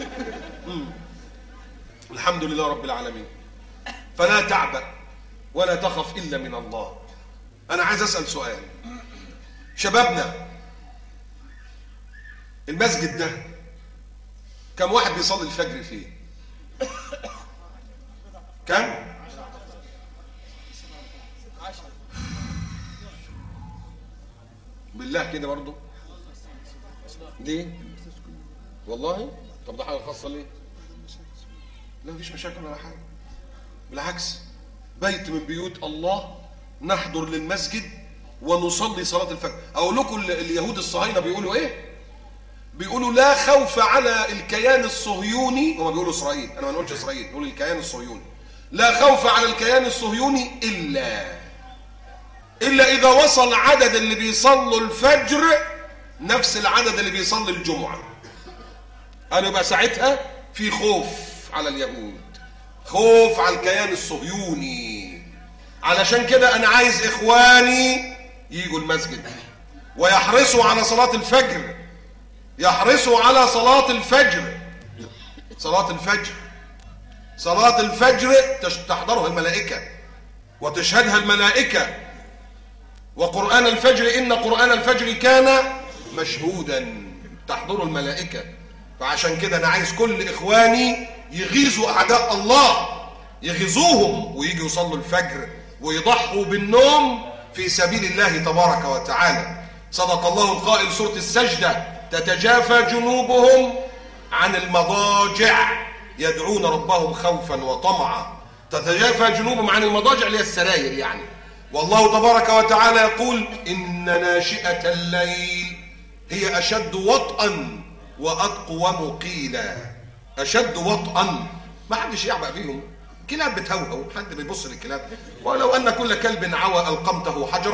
الحمد لله رب العالمين فلا تعبأ ولا تخف الا من الله انا عايز اسال سؤال شبابنا المسجد ده كم واحد بيصلي الفجر فيه كم بالله كده برضه ليه والله طب ده حاجه خاصه ليه لا مفيش مشاكل ولا حاجه بالعكس بيت من بيوت الله نحضر للمسجد ونصلي صلاة الفجر أقول لكم اليهود الصهاينة بيقولوا إيه بيقولوا لا خوف على الكيان الصهيوني هما بيقولوا إسرائيل أنا ما نقولش إسرائيل بيقولوا الكيان الصهيوني لا خوف على الكيان الصهيوني إلا إلا إذا وصل عدد اللي بيصلوا الفجر نفس العدد اللي بيصلي الجمعة قالوا يبقى ساعتها في خوف على اليهود خوف على الكيان الصهيوني علشان كده أنا عايز إخواني يجوا المسجد ويحرصوا على صلاة الفجر يحرصوا على صلاة الفجر صلاة الفجر صلاة الفجر تحضرها الملائكة وتشهدها الملائكة وقرآن الفجر إن قرآن الفجر كان مشهودا تحضره الملائكة فعشان كده أنا عايز كل إخواني يغيظوا أعداء الله يغيظوهم ويجوا يصلوا الفجر ويضحوا بالنوم في سبيل الله تبارك وتعالى صدق الله القائل سورة السجدة تتجافى جنوبهم عن المضاجع يدعون ربهم خوفا وطمعا تتجافى جنوبهم عن المضاجع اللي هي السراير يعني والله تبارك وتعالى يقول إن ناشئة الليل هي أشد وطئا وأقوم قيلا أشد وطئا ما حدش يعبأ فيهم كلاب بتهوهو حد بيبص للكلاب ولو أن كل كلب عوى ألقمته حجرا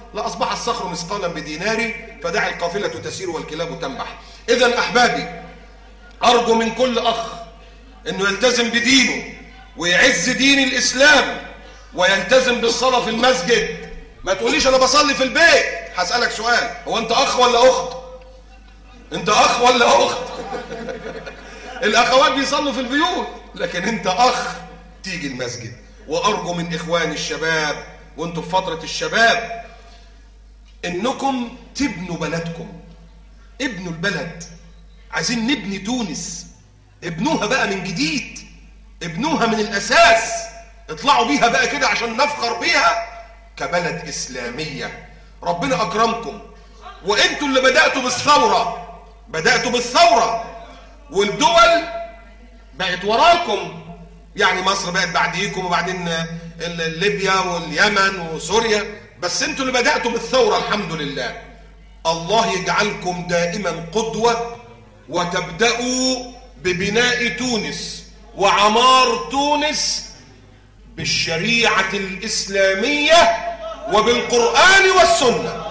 لاصبح الصخر مثقالا بدينار فدع القافله تسير والكلاب تنبح اذا احبابي ارجو من كل اخ انه يلتزم بدينه ويعز دين الاسلام ويلتزم بالصلاه في المسجد ما تقوليش انا بصلي في البيت هسالك سؤال هو انت اخ ولا اخت انت اخ ولا اخت الاخوات بيصلوا في البيوت لكن انت اخ تيجي المسجد وارجو من اخواني الشباب وانتم في فتره الشباب انكم تبنوا بلدكم ابنوا البلد عايزين نبني تونس ابنوها بقى من جديد ابنوها من الاساس اطلعوا بيها بقى كده عشان نفخر بيها كبلد اسلاميه ربنا اكرمكم وانتوا اللي بداتوا بالثوره بداتوا بالثوره والدول بقت وراكم يعني مصر بقت بعديكم وبعدين ليبيا واليمن وسوريا بس انتوا اللي بداتوا بالثوره الحمد لله الله يجعلكم دائما قدوه وتبداوا ببناء تونس وعمار تونس بالشريعه الاسلاميه وبالقران والسنه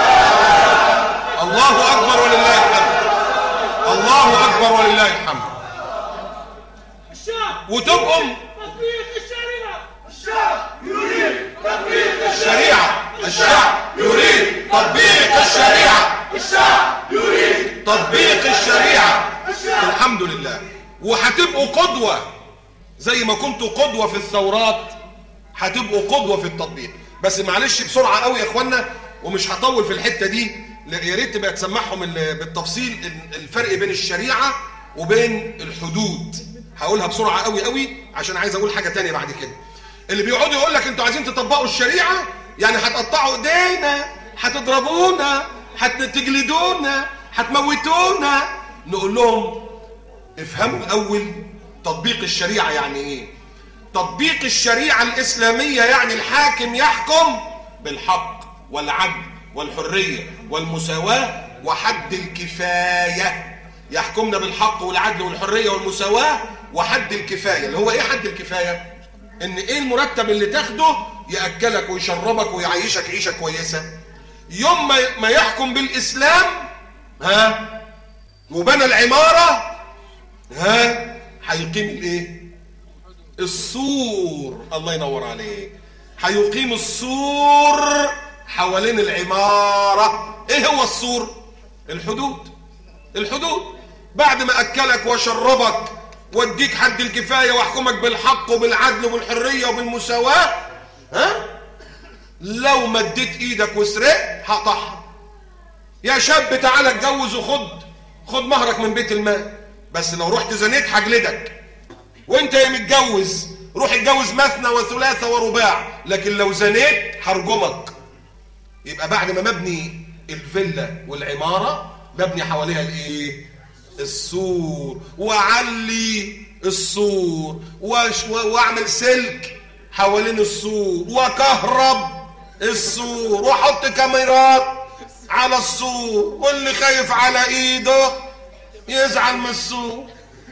الله اكبر ولله الحمد الله اكبر ولله الحمد وتبقوا تطبيق الشريعة الشعب يريد تطبيق الشريعة الشعب يريد تطبيق الشريعة الشعب يريد تطبيق الشريعة الحمد لله وهتبقوا قدوة زي ما كنتوا قدوة في الثورات هتبقوا قدوة في التطبيق بس معلش بسرعة قوي يا اخوانا ومش هطول في الحتة دي يا ريت تبقى تسمعهم بالتفصيل الفرق بين الشريعة وبين الحدود هقولها بسرعة قوي قوي عشان عايز اقول حاجة تانية بعد كده اللي بيقعدوا يقول لك انتوا عايزين تطبقوا الشريعة يعني هتقطعوا ايدينا هتضربونا هتجلدونا هتموتونا نقول لهم افهموا الاول تطبيق الشريعة يعني ايه تطبيق الشريعة الاسلامية يعني الحاكم يحكم بالحق والعدل والحرية والمساواة وحد الكفاية يحكمنا بالحق والعدل والحرية والمساواة وحد الكفاية اللي هو ايه حد الكفاية ان ايه المرتب اللي تاخده يأكلك ويشربك ويعيشك عيشة كويسة يوم ما ما يحكم بالاسلام ها وبنى العمارة ها هيقيم الايه السور الله ينور عليك هيقيم السور حوالين العمارة ايه هو السور الحدود الحدود بعد ما اكلك وشربك واديك حد الكفاية واحكمك بالحق وبالعدل وبالحرية وبالمساواة ها لو مديت ايدك وسرقت هقطعها يا شاب تعالى اتجوز وخد خد مهرك من بيت المال بس لو رحت زنيت هجلدك وانت يا متجوز روح اتجوز مثنى وثلاثة ورباع لكن لو زنيت هرجمك يبقى بعد ما مبني الفيلا والعمارة مبني حواليها الايه السور وعلي السور وش واعمل سلك حوالين السور وكهرب السور واحط كاميرات على السور واللي خايف على ايده يزعل من السور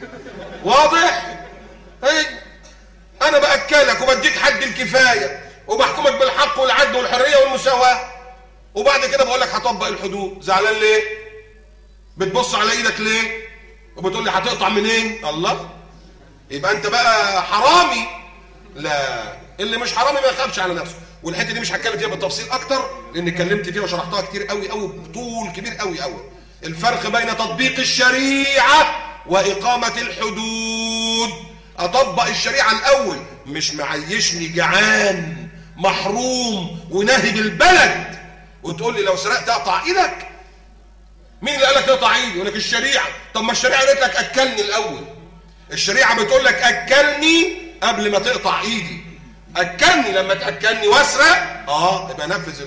واضح هي انا باكلك وبديك حد الكفايه وبحكمك بالحق والعدل والحريه والمساواه وبعد كده بقول لك هطبق الحدود زعلان ليه بتبص على ايدك ليه وبتقول لي هتقطع منين الله يبقى انت بقى حرامي لا اللي مش حرامي ما يخافش على نفسه والحته دي مش هتكلم فيها بالتفصيل اكتر لان اتكلمت فيها وشرحتها كتير قوي قوي بطول كبير قوي قوي الفرق بين تطبيق الشريعه واقامه الحدود اطبق الشريعه الاول مش معيشني جعان محروم وناهب البلد وتقول لي لو سرقت اقطع ايدك مين اللي قال لك تقطع ايدي يقول لك الشريعه طب ما الشريعه قالت لك اكلني الاول الشريعه بتقول لك اكلني قبل ما تقطع ايدي اكلني لما تاكلني واسرق اه يبقى نفذ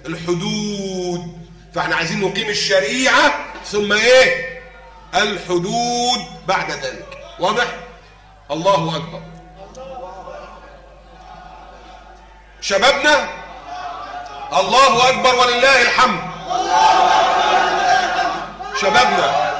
الحدود فاحنا عايزين نقيم الشريعه ثم ايه الحدود بعد ذلك واضح الله اكبر شبابنا الله اكبر ولله الحمد شبابنا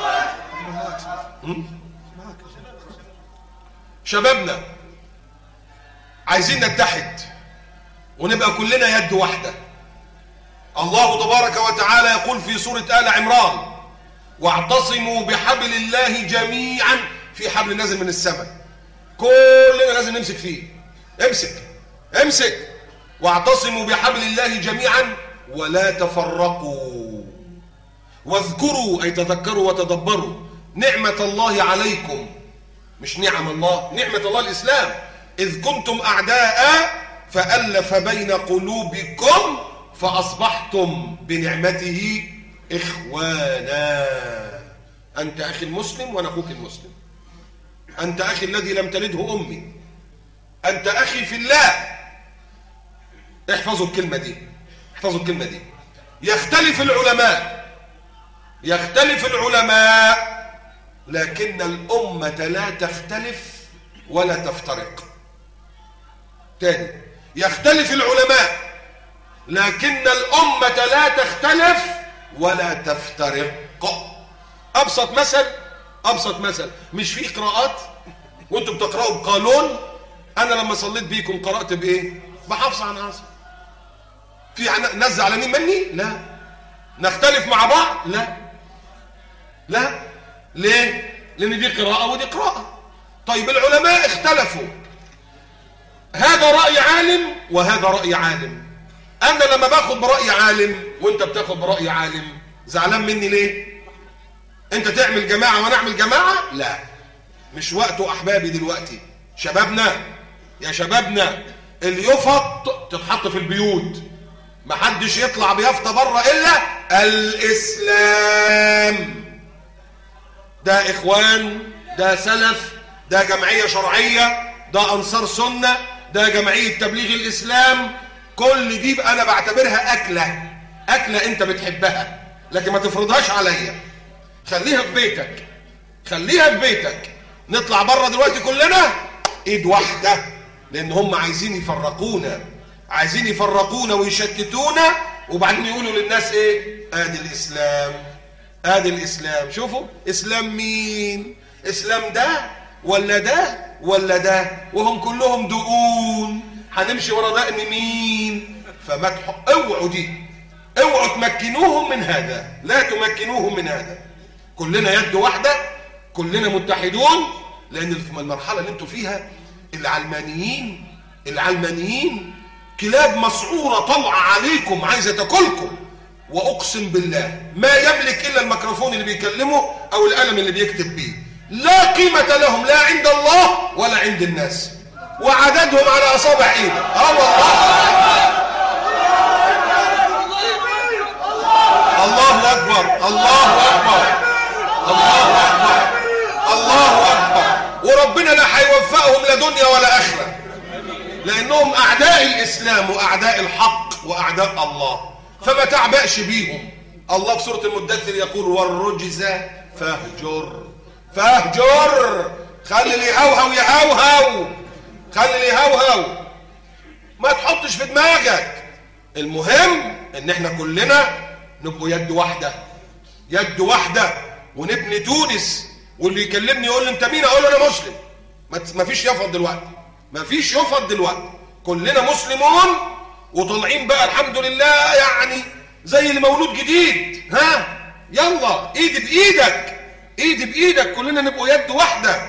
شبابنا عايزين نتحد ونبقى كلنا يد واحدة الله تبارك وتعالى يقول في سورة آل عمران واعتصموا بحبل الله جميعا في حبل نازل من السماء كلنا لازم نمسك فيه امسك امسك واعتصموا بحبل الله جميعا ولا تفرقوا واذكروا أي تذكروا وتدبروا نعمة الله عليكم مش نعم الله نعمة الله الإسلام إذ كنتم أعداء فألف بين قلوبكم فأصبحتم بنعمته إخوانا أنت أخي المسلم وأنا أخوك المسلم أنت أخي الذي لم تلده أمي أنت أخي في الله احفظوا الكلمة دي احفظوا الكلمة دي يختلف العلماء يختلف العلماء لكن الأمة لا تختلف ولا تفترق تاني يختلف العلماء لكن الأمة لا تختلف ولا تفترق أبسط مثل أبسط مثل مش في قراءات وانتم بتقرأوا بقانون أنا لما صليت بيكم قرأت بإيه بحفظ عن عاصم في ناس زعلانين مني لا نختلف مع بعض لا لا ليه لان دي قراءه ودي قراءه طيب العلماء اختلفوا هذا راي عالم وهذا راي عالم انا لما باخد براي عالم وانت بتاخد براي عالم زعلان مني ليه انت تعمل جماعه وانا اعمل جماعه لا مش وقته احبابي دلوقتي شبابنا يا شبابنا اللي يفط تتحط في البيوت محدش يطلع بيافطه بره الا الاسلام ده اخوان ده سلف ده جمعيه شرعيه ده انصار سنه ده جمعيه تبليغ الاسلام كل دي انا بعتبرها اكله اكله انت بتحبها لكن ما تفرضهاش عليا خليها في بيتك خليها في بيتك نطلع بره دلوقتي كلنا ايد واحده لان هم عايزين يفرقونا عايزين يفرقونا ويشتتونا وبعدين يقولوا للناس ايه ادي الاسلام ادي الاسلام شوفوا اسلام مين اسلام ده ولا ده ولا ده وهم كلهم دقون هنمشي ورا دقن مين فما اوعوا دي اوعوا تمكنوهم من هذا لا تمكنوهم من هذا كلنا يد واحده كلنا متحدون لان المرحله اللي انتوا فيها العلمانيين العلمانيين كلاب مسعورة طلع عليكم عايزة تاكلكم وأقسم بالله ما يملك إلا الميكروفون اللي بيكلمه أو القلم اللي بيكتب بيه لا قيمة لهم لا عند الله ولا عند الناس وعددهم على أصابع إيده آه والله الله أكبر الله أكبر الله أكبر الله أكبر وربنا لا هيوفقهم لا دنيا ولا آخرة لانهم اعداء الاسلام واعداء الحق واعداء الله فما تعبأش بيهم الله في سوره المدثر يقول والرجز فاهجر فاهجر خلي اللي يهوهو يهوهو خلي اللي يهوهو ما تحطش في دماغك المهم ان احنا كلنا نبقوا يد واحده يد واحده ونبني تونس واللي يكلمني يقول لي انت مين اقول له انا مسلم ما فيش يفض دلوقتي ما فيش يفض دلوقتي كلنا مسلمون وطالعين بقى الحمد لله يعني زي اللي مولود جديد ها يلا ايدي بايدك ايدي بايدك كلنا نبقوا يد واحده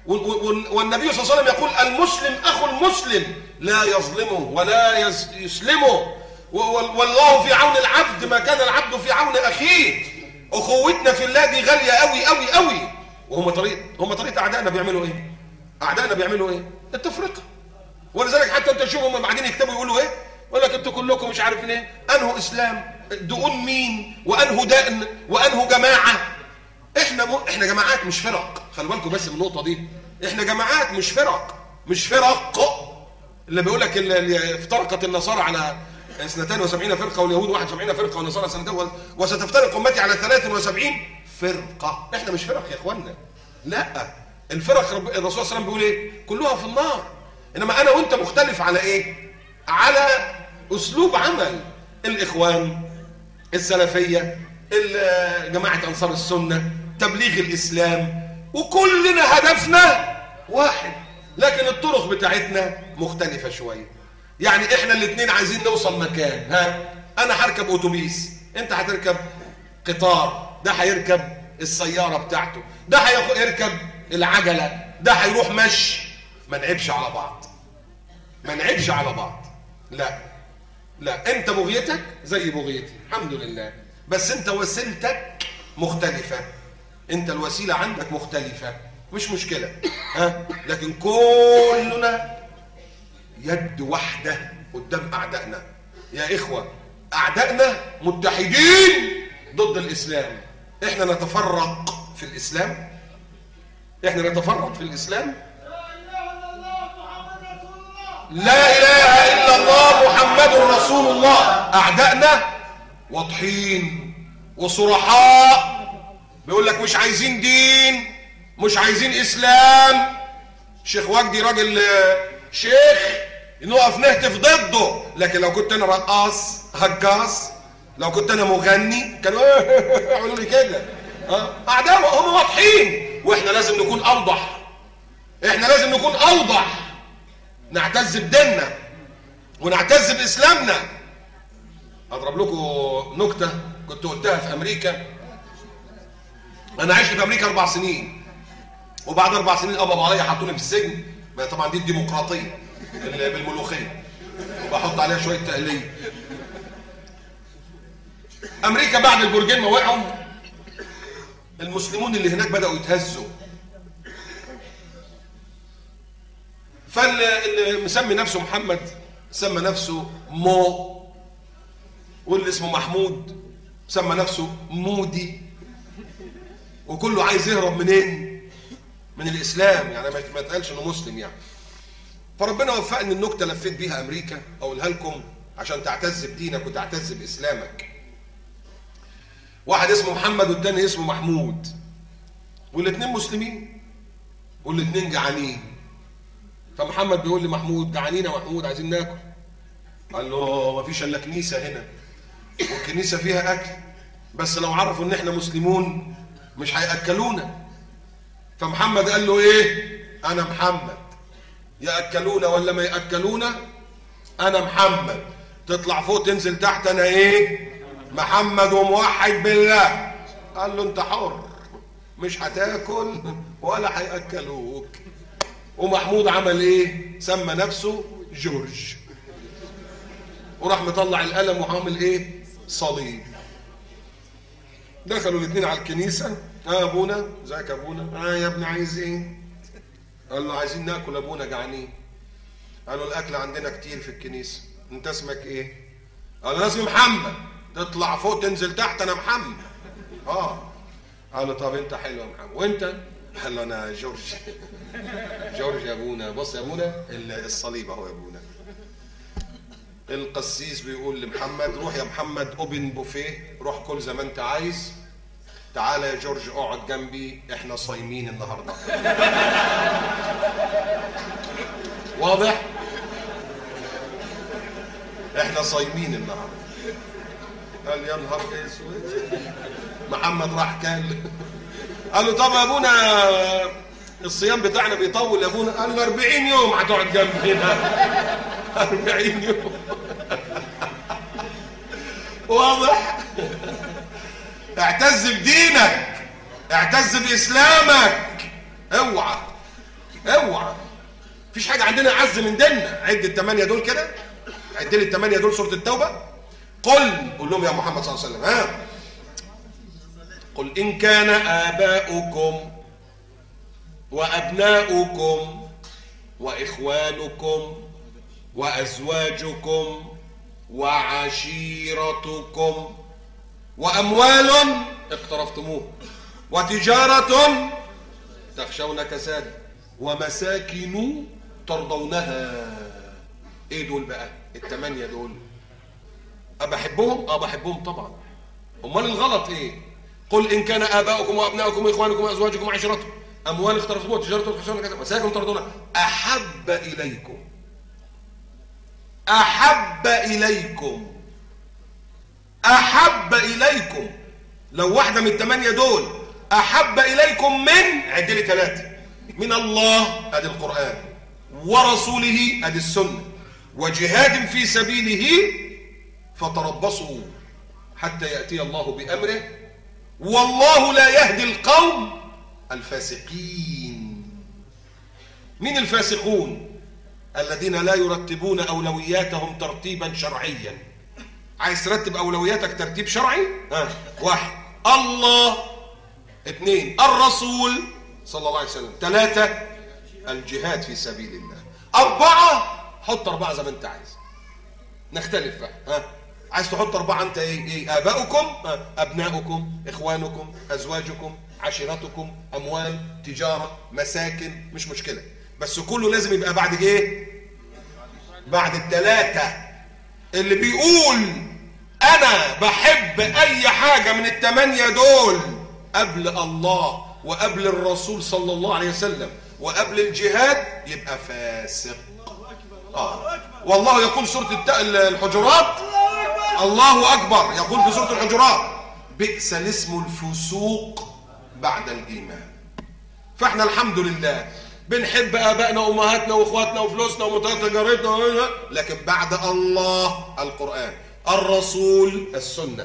والنبي صلى الله عليه وسلم يقول المسلم اخو المسلم لا يظلمه ولا يسلمه والله في عون العبد ما كان العبد في عون اخيه اخوتنا في الله دي غاليه قوي قوي قوي وهم طريقه هم طريقه اعدائنا بيعملوا ايه اعدائنا بيعملوا ايه التفرقه ولذلك حتى انت تشوفهم بعدين يكتبوا يقولوا ايه يقول لك انتوا كلكم مش عارف ايه انه اسلام دقون مين وانه دقن وانه جماعه احنا م... احنا جماعات مش فرق خلي بالكم بس من النقطه دي احنا جماعات مش فرق مش فرق اللي بيقول لك اللي افترقت النصارى على اثنتين وسبعين فرقة واليهود واحد وسبعين فرقة والنصارى سنتين وستفترق أمتي على ثلاث وسبعين فرقة احنا مش فرق يا اخوانا لا الفرق رب... الرسول صلى الله عليه وسلم بيقول ايه كلها في النار انما انا وانت مختلف على ايه على اسلوب عمل الاخوان السلفيه جماعه انصار السنه تبليغ الاسلام وكلنا هدفنا واحد لكن الطرق بتاعتنا مختلفه شويه يعني احنا الاثنين عايزين نوصل مكان ها انا هركب اتوبيس انت هتركب قطار ده هيركب السياره بتاعته ده هيركب العجله ده هيروح مشي ما نعيبش على بعض ما نعيبش على بعض لا لا انت بغيتك زي بغيتي الحمد لله بس انت وسيلتك مختلفه انت الوسيله عندك مختلفه مش مشكله ها لكن كلنا يد واحده قدام اعدائنا يا اخوه اعدائنا متحدين ضد الاسلام احنا نتفرق في الاسلام احنا نتفرق في الاسلام لا اله الا الله محمد رسول الله اعدائنا واضحين وصرحاء بيقول لك مش عايزين دين مش عايزين اسلام شيخ وجدي راجل شيخ نقف نهتف ضده لكن لو كنت انا رقاص هجاص لو كنت انا مغني كانوا يعملوا لي كده اعداء هم واضحين واحنا لازم نكون اوضح احنا لازم نكون اوضح نعتز بديننا ونعتز باسلامنا اضرب لكم نكته كنت قلتها في امريكا انا عشت في امريكا اربع سنين وبعد اربع سنين قبضوا عليا حطوني في السجن طبعا دي الديمقراطيه بالملوخيه وبحط عليها شويه تقليه امريكا بعد البرجين ما وقعوا المسلمون اللي هناك بداوا يتهزوا فاللي مسمي نفسه محمد سمى نفسه مو واللي اسمه محمود سمى نفسه مودي وكله عايز يهرب منين من الاسلام يعني ما يتقالش انه مسلم يعني فربنا وفقني النكته لفيت بيها امريكا اقولها لكم عشان تعتز بدينك وتعتز باسلامك واحد اسمه محمد والتاني اسمه محمود والاثنين مسلمين والاثنين جعانين فمحمد بيقول لمحمود جعانين يا محمود عايزين ناكل قال له ما فيش الا كنيسه هنا والكنيسه فيها اكل بس لو عرفوا ان احنا مسلمون مش هياكلونا فمحمد قال له ايه انا محمد ياكلونا ولا ما ياكلونا انا محمد تطلع فوق تنزل تحت انا ايه محمد وموحد بالله قال له انت حر مش هتاكل ولا هياكلوك ومحمود عمل ايه سمى نفسه جورج وراح مطلع القلم وعامل ايه صليب دخلوا الاثنين على الكنيسه اه ابونا ازيك يا ابونا اه يا ابني عايز ايه قال له عايزين ناكل ابونا جعانين قالوا الاكل عندنا كتير في الكنيسه انت اسمك ايه قال انا اسمي محمد تطلع فوق تنزل تحت انا محمد اه قال له طب انت حلو يا محمد وانت قال له انا جورج جورج يا ابونا بص يا ابونا الصليب اهو يا ابونا القسيس بيقول لمحمد روح يا محمد اوبن بوفيه روح كل زي ما انت عايز تعالى يا جورج اقعد جنبي احنا صايمين النهارده واضح احنا صايمين النهارده قال يا نهار اسود محمد راح كان قال له طب يا ابونا الصيام بتاعنا بيطول يا ابونا قال له 40 يوم هتقعد جنبي هنا 40 يوم واضح اعتز بدينك اعتز باسلامك اوعى اوعى مفيش حاجه عندنا اعز من ديننا عد الثمانيه دول كده عد لي الثمانيه دول سوره التوبه قل قول لهم يا محمد صلى الله عليه وسلم ها قل ان كان اباؤكم وابناؤكم واخوانكم وازواجكم وعشيرتكم واموال اقترفتموه وتجاره تخشون كساد ومساكن ترضونها ايه دول بقى الثمانيه دول أبحبهم؟ اه بحبهم طبعا امال الغلط ايه قل ان كان اباؤكم وابناؤكم واخوانكم وازواجكم وعشيرتكم اموال اقترفتموها تجاره تخشون كساد مساكن ترضونها احب اليكم احب اليكم احب اليكم لو واحده من الثمانيه دول احب اليكم من عد لي ثلاثه من الله ادي القران ورسوله ادي السنه وجهاد في سبيله فتربصوا حتى يأتي الله بأمره والله لا يهدي القوم الفاسقين من الفاسقون الذين لا يرتبون أولوياتهم ترتيبا شرعيا عايز ترتب أولوياتك ترتيب شرعي ها واحد الله اثنين الرسول صلى الله عليه وسلم ثلاثة الجهاد في سبيل الله أربعة حط أربعة زي ما أنت عايز نختلف بقى ها عايز تحط أربعة أنت إيه إيه آباؤكم ها؟ أبناؤكم إخوانكم أزواجكم عشيرتكم أموال تجارة مساكن مش مشكلة بس كله لازم يبقى بعد إيه بعد الثلاثة اللي بيقول أنا بحب أي حاجة من الثمانية دول قبل الله وقبل الرسول صلى الله عليه وسلم وقبل الجهاد يبقى فاسق آه. والله يقول سورة الت- الحجرات الله أكبر يقول في سورة الحجرات بئس الاسم الفسوق بعد الإيمان فاحنا الحمد لله بنحب ابائنا وامهاتنا واخواتنا وفلوسنا وتجارتنا لكن بعد الله القران الرسول السنه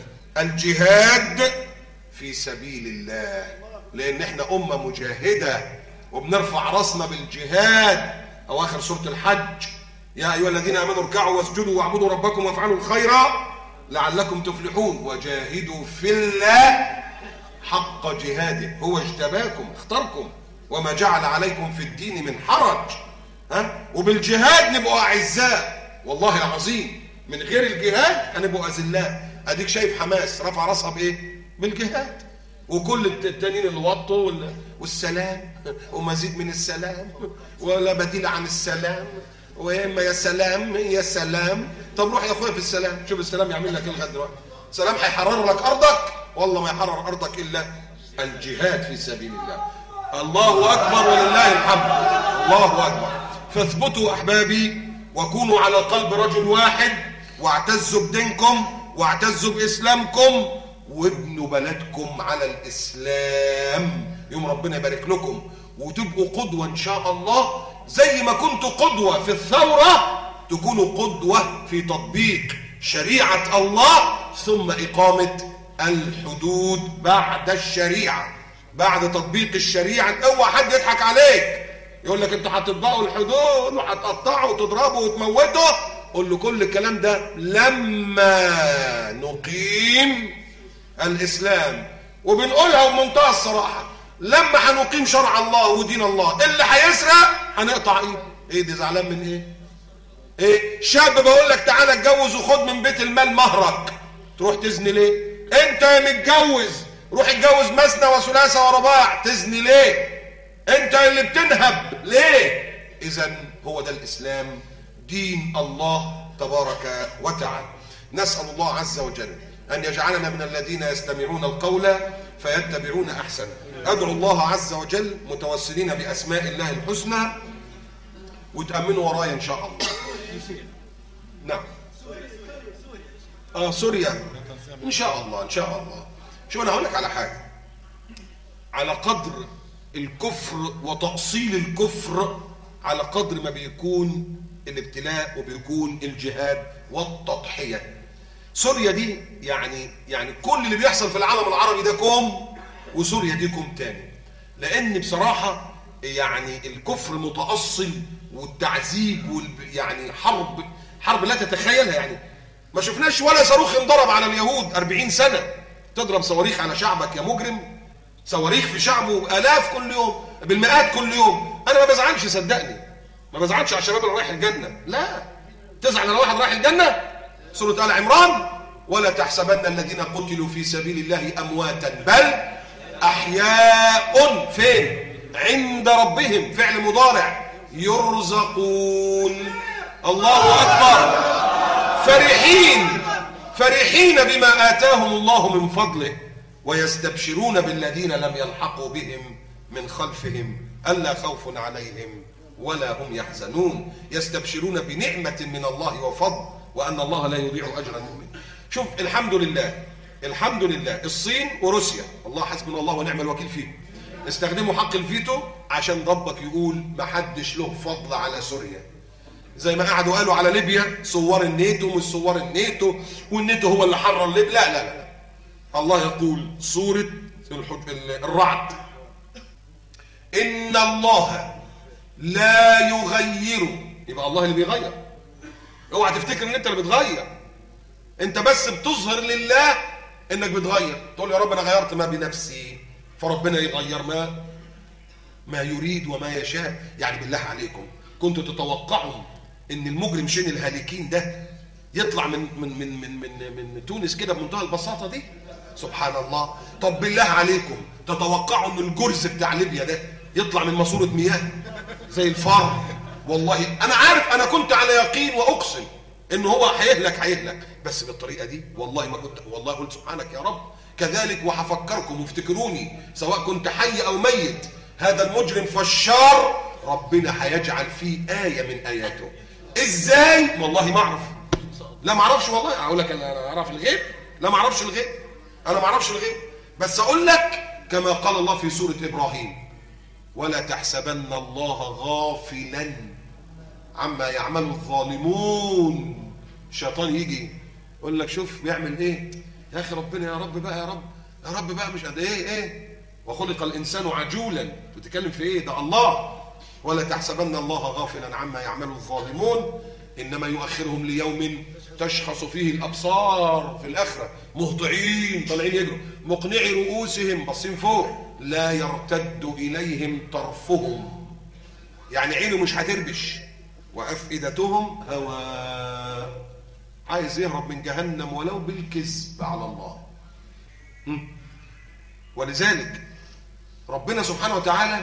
الجهاد في سبيل الله لان احنا امه مجاهده وبنرفع راسنا بالجهاد اواخر سوره الحج يا ايها الذين امنوا اركعوا واسجدوا واعبدوا ربكم وافعلوا الخير لعلكم تفلحون وجاهدوا في الله حق جهاده هو اجتباكم اختاركم وما جعل عليكم في الدين من حرج ها وبالجهاد نبقوا اعزاء والله العظيم من غير الجهاد هنبقوا اذلاء اديك شايف حماس رفع راسها بايه بالجهاد وكل الت- التانيين اللي وطوا وال- والسلام ومزيد من السلام ولا بديل عن السلام واما يا سلام يا سلام طب روح يا اخويا في السلام شوف السلام يعمل لك ايه لغايه دلوقتي سلام هيحرر لك ارضك والله ما يحرر ارضك الا الجهاد في سبيل الله الله اكبر ولله الحمد الله اكبر فاثبتوا احبابي وكونوا على قلب رجل واحد واعتزوا بدينكم واعتزوا باسلامكم وابنوا بلدكم على الاسلام يوم ربنا يبارك لكم وتبقوا قدوه ان شاء الله زي ما كنتوا قدوه في الثوره تكونوا قدوه في تطبيق شريعه الله ثم اقامه الحدود بعد الشريعه بعد تطبيق الشريعه اوعى حد يضحك عليك يقول لك انتوا هتطبقوا الحدود وهتقطعوا وتضربوا وتموتوا قول له كل الكلام ده لما نقيم الاسلام وبنقولها بمنتهى الصراحه لما هنقيم شرع الله ودين الله اللي هيسرق هنقطع ايده ايه دي زعلان من ايه ايه شاب بقول لك تعالى اتجوز وخد من بيت المال مهرك تروح تزني ليه انت يا متجوز روح اتجوز مثنى وثلاثة ورباع تزني ليه انت اللي بتنهب ليه اذا هو ده الاسلام دين الله تبارك وتعالى نسأل الله عز وجل أن يجعلنا من الذين يستمعون القول فيتبعون أحسنه أدعو الله عز وجل متوسلين بأسماء الله الحسنى وتأمنوا ورايا إن شاء الله نعم آه سوريا إن شاء الله إن شاء الله شو أنا هقول لك على حاجة على قدر الكفر وتأصيل الكفر على قدر ما بيكون الابتلاء وبيكون الجهاد والتضحية سوريا دي يعني يعني كل اللي بيحصل في العالم العربي ده كوم وسوريا دي كوم تاني لأن بصراحة يعني الكفر متأصل والتعذيب وال يعني حرب حرب لا تتخيلها يعني ما شفناش ولا صاروخ انضرب على اليهود 40 سنة تضرب صواريخ على شعبك يا مجرم صواريخ في شعبه آلاف كل يوم بالمئات كل يوم أنا ما بزعلش صدقني ما بزعلش على الشباب اللي رايح الجنة لا تزعل على واحد رايح الجنة سورة آل عمران ولا تحسبن الذين قتلوا في سبيل الله أمواتا بل أحياء فين عند ربهم فعل مضارع يرزقون الله أكبر فرحين فرحين بما آتاهم الله من فضله ويستبشرون بالذين لم يلحقوا بهم من خلفهم ألا خوف عليهم ولا هم يحزنون يستبشرون بنعمة من الله وفضل وأن الله لا يضيع أجر المؤمن شوف الحمد لله الحمد لله الصين وروسيا الله حسبنا الله ونعم الوكيل فيهم استخدموا حق الفيتو عشان ربك يقول ما حدش له فضل على سوريا زي ما قعدوا قالوا على ليبيا صور الناتو مش صور الناتو والناتو هو اللي حرر ليبيا لا لا لا الله يقول سورة الحج... الرعد إن الله لا يغير يبقى الله اللي بيغير اوعى تفتكر ان انت اللي بتغير انت بس بتظهر لله انك بتغير تقول يا رب انا غيرت ما بنفسي فربنا يغير ما ما يريد وما يشاء يعني بالله عليكم كنتوا تتوقعوا ان المجرم شين الهالكين ده يطلع من من من من من, من تونس كده بمنتهى البساطه دي سبحان الله طب بالله عليكم تتوقعوا ان الجرز بتاع ليبيا ده يطلع من ماسوره مياه زي الفار والله انا عارف انا كنت على يقين واقسم ان هو هيهلك هيهلك بس بالطريقه دي والله ما كنت والله قلت سبحانك يا رب كذلك وهفكركم وافتكروني سواء كنت حي او ميت هذا المجرم فشار ربنا هيجعل فيه آية من آياته ازاي والله ما اعرف لا ما اعرفش والله اقول لك انا اعرف الغيب لا ما اعرفش الغيب انا ما اعرفش الغيب بس اقول لك كما قال الله في سورة ابراهيم ولا تحسبن الله غافلا عما يعمل الظالمون الشيطان يجي يقول لك شوف بيعمل ايه يا اخي ربنا يا رب بقى يا رب يا رب بقى مش قد ايه ايه وخلق الانسان عجولا بتتكلم في ايه ده الله ولا تحسبن الله غافلا عما يعمل الظالمون انما يؤخرهم ليوم تشخص فيه الابصار في الاخره مهطعين طالعين يجروا مقنعي رؤوسهم باصين فوق لا يرتد اليهم طرفهم يعني عينه مش هتربش وافئدتهم هواء عايز يهرب من جهنم ولو بالكذب على الله م? ولذلك ربنا سبحانه وتعالى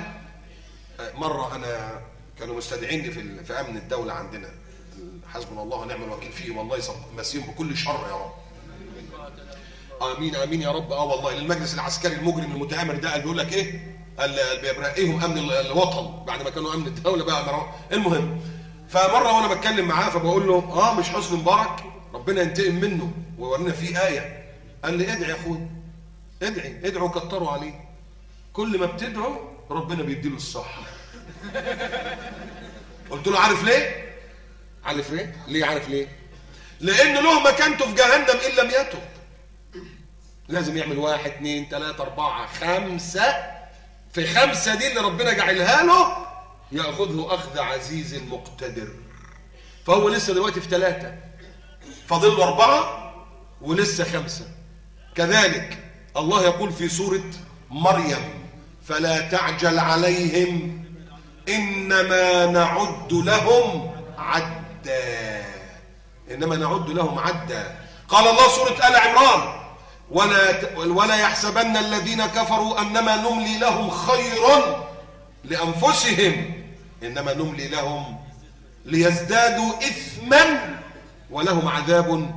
مرة أنا كانوا مستدعيني في في أمن الدولة عندنا حسبنا الله ونعم الوكيل فيه والله يمسيهم بكل شر يا رب امين امين يا رب اه والله للمجلس العسكري المجرم المتآمر ده قال بيقول لك ايه؟ قال بيبرئهم امن الوطن بعد ما كانوا امن الدوله بقى المهم فمره وانا بتكلم معاه فبقول له اه مش حسني مبارك ربنا ينتقم منه وورينا فيه ايه قال لي ادعي يا اخويا ادعي ادعوا كتروا عليه كل ما بتدعوا ربنا بيديله الصح قلت له عارف ليه عارف ليه ليه عارف ليه لان له مكانته في جهنم ان لم يتب لازم يعمل واحد اثنين ثلاثة أربعة خمسة في خمسة دي اللي ربنا جعلها له يأخذه أخذ عزيز مقتدر فهو لسه دلوقتي في ثلاثة فاضل له أربعة ولسه خمسة كذلك الله يقول في سورة مريم فلا تعجل عليهم إنما نعد لهم عدا إنما نعد لهم عدا قال الله سورة آل عمران ولا ولا يحسبن الذين كفروا انما نملي لهم خير لانفسهم انما نملي لهم ليزدادوا اثما ولهم عذاب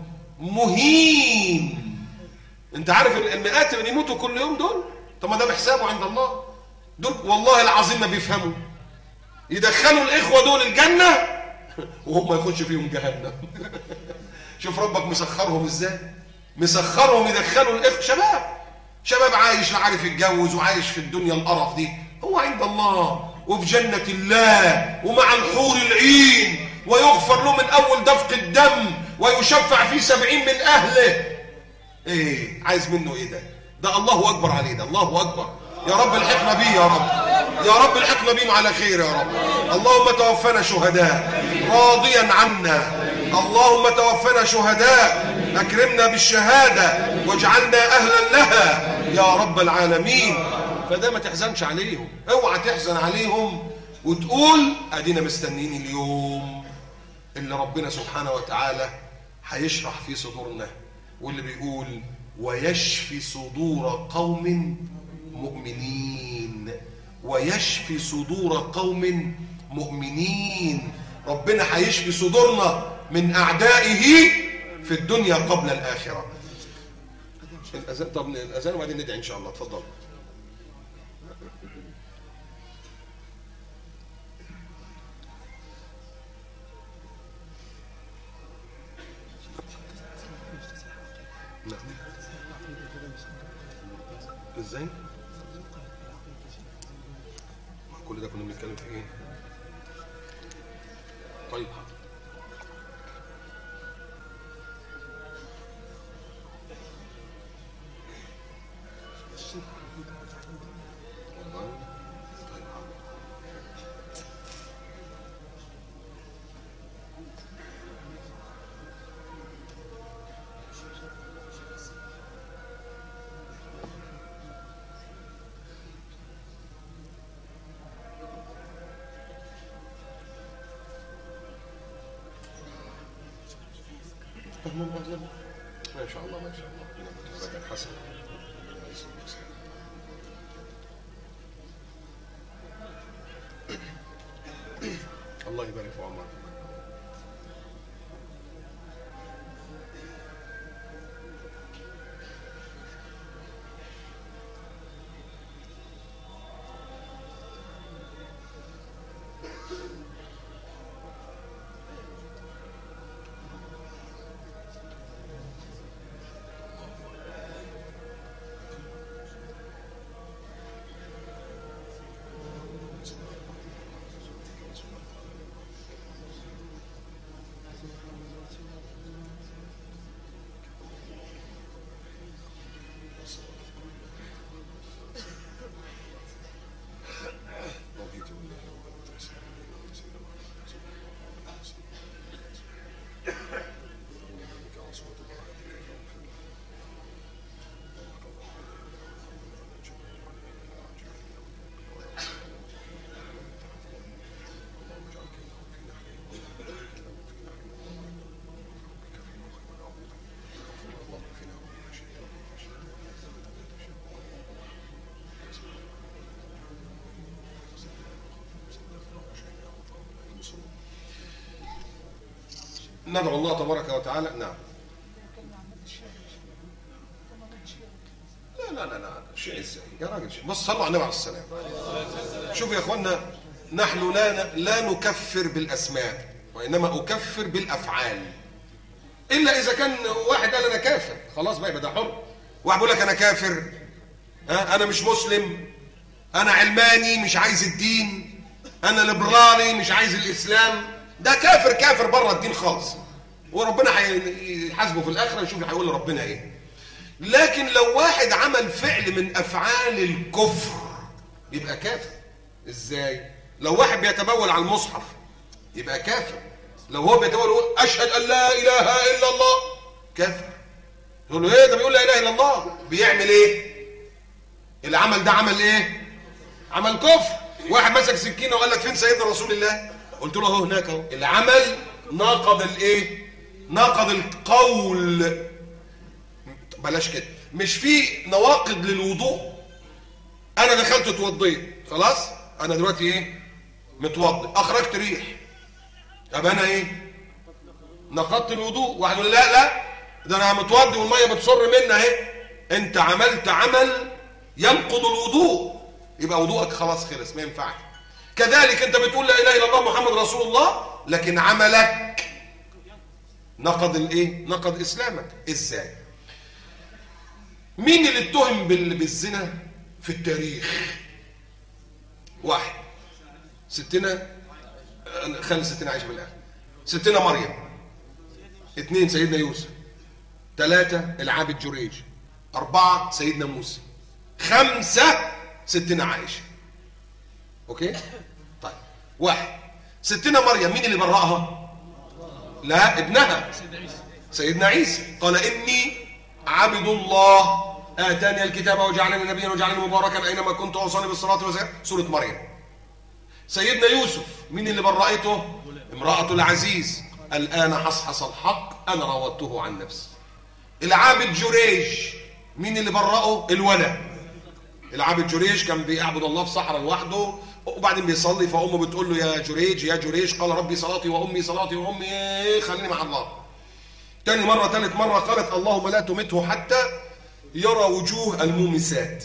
مهين انت عارف المئات اللي بيموتوا كل يوم دول طب ما ده بحسابه عند الله دول والله العظيم ما بيفهموا يدخلوا الاخوه دول الجنه وهم يخشوا فيهم جهنم شوف ربك مسخرهم ازاي مسخرهم يدخلوا الاخ شباب شباب عايش لا عارف يتجوز وعايش في الدنيا القرف دي هو عند الله وفي جنة الله ومع الحور العين ويغفر له من أول دفق الدم ويشفع في سبعين من أهله إيه عايز منه إيه ده ده الله أكبر عليه ده الله أكبر يا رب الحقنا بيه يا رب يا رب الحقنا بيه على خير يا رب اللهم توفنا شهداء راضيا عنا اللهم توفنا شهداء أكرمنا بالشهادة واجعلنا أهلا لها يا رب العالمين فده ما تحزنش عليهم اوعى تحزن عليهم وتقول ادينا مستنيين اليوم اللي ربنا سبحانه وتعالى هيشرح في صدورنا واللي بيقول ويشفي صدور قوم مؤمنين ويشفي صدور قوم مؤمنين ربنا هيشفي صدورنا من اعدائه في الدنيا قبل الاخره الاذان طب الاذان وبعدين ندعي ان شاء الله اتفضل ازاي كل ده كنا بنتكلم في ايه طيب ما شاء الله ما شاء الله ربنا يبارك حسن الله يبارك في عمرك ندعو الله تبارك وتعالى نعم لا لا لا لا شيء ازاي يا راجل شيء بص صلوا على النبي عليه السلام شوفوا يا اخوانا نحن لا لا نكفر بالاسماء وانما اكفر بالافعال الا اذا كان واحد قال انا كافر خلاص بقى يبقى ده حر واحد بيقول لك انا كافر ها انا مش مسلم انا علماني مش عايز الدين انا ليبرالي مش عايز الاسلام ده كافر كافر بره الدين خالص وربنا هيحاسبه في الاخره يشوف هيقول لربنا ايه لكن لو واحد عمل فعل من افعال الكفر يبقى كافر ازاي لو واحد بيتبول على المصحف يبقى كافر لو هو بيتبول يقول اشهد ان لا اله الا الله كافر يقول له ايه ده بيقول لا اله الا الله بيعمل ايه العمل ده عمل ايه عمل كفر واحد مسك سكينه وقال لك فين سيدنا رسول الله قلت له اهو هناك اهو العمل ناقض الايه ناقض القول بلاش كده مش في نواقض للوضوء انا دخلت اتوضيت خلاص انا دلوقتي ايه متوضي اخرجت ريح طب انا ايه نقضت الوضوء واحد يقول لا لا ده انا متوضي والميه بتصر مني اهي انت عملت عمل ينقض الوضوء يبقى وضوءك خلاص خلص ما ينفعش كذلك انت بتقول لا اله الا الله محمد رسول الله لكن عملك نقض الايه نقض اسلامك ازاي مين اللي اتهم بال- بالزنا في التاريخ واحد ستنا خلي ستنا عايشه بالاخر ستنا مريم اثنين سيدنا يوسف ثلاثة العابد جريج أربعة سيدنا موسى خمسة ستنا عائشة أوكي طيب واحد ستنا مريم مين اللي برأها لا ابنها سيدنا عيسى قال إني عبد الله آتاني الكتاب وجعلني نبيا وجعلني مباركا أينما كنت أوصاني بالصلاة والزكاة سورة مريم سيدنا يوسف مين اللي برأته امرأة العزيز الآن حصحص الحق أنا راودته عن نفسي العابد جريج مين اللي برأه الولد العابد جريج كان بيعبد الله في صحراء لوحده وبعدين بيصلي فامه بتقول له يا جريج يا جريج قال ربي صلاتي وامي صلاتي وامي خليني مع الله تاني مرة تالت مرة قالت اللهم لا تمته حتى يرى وجوه المومسات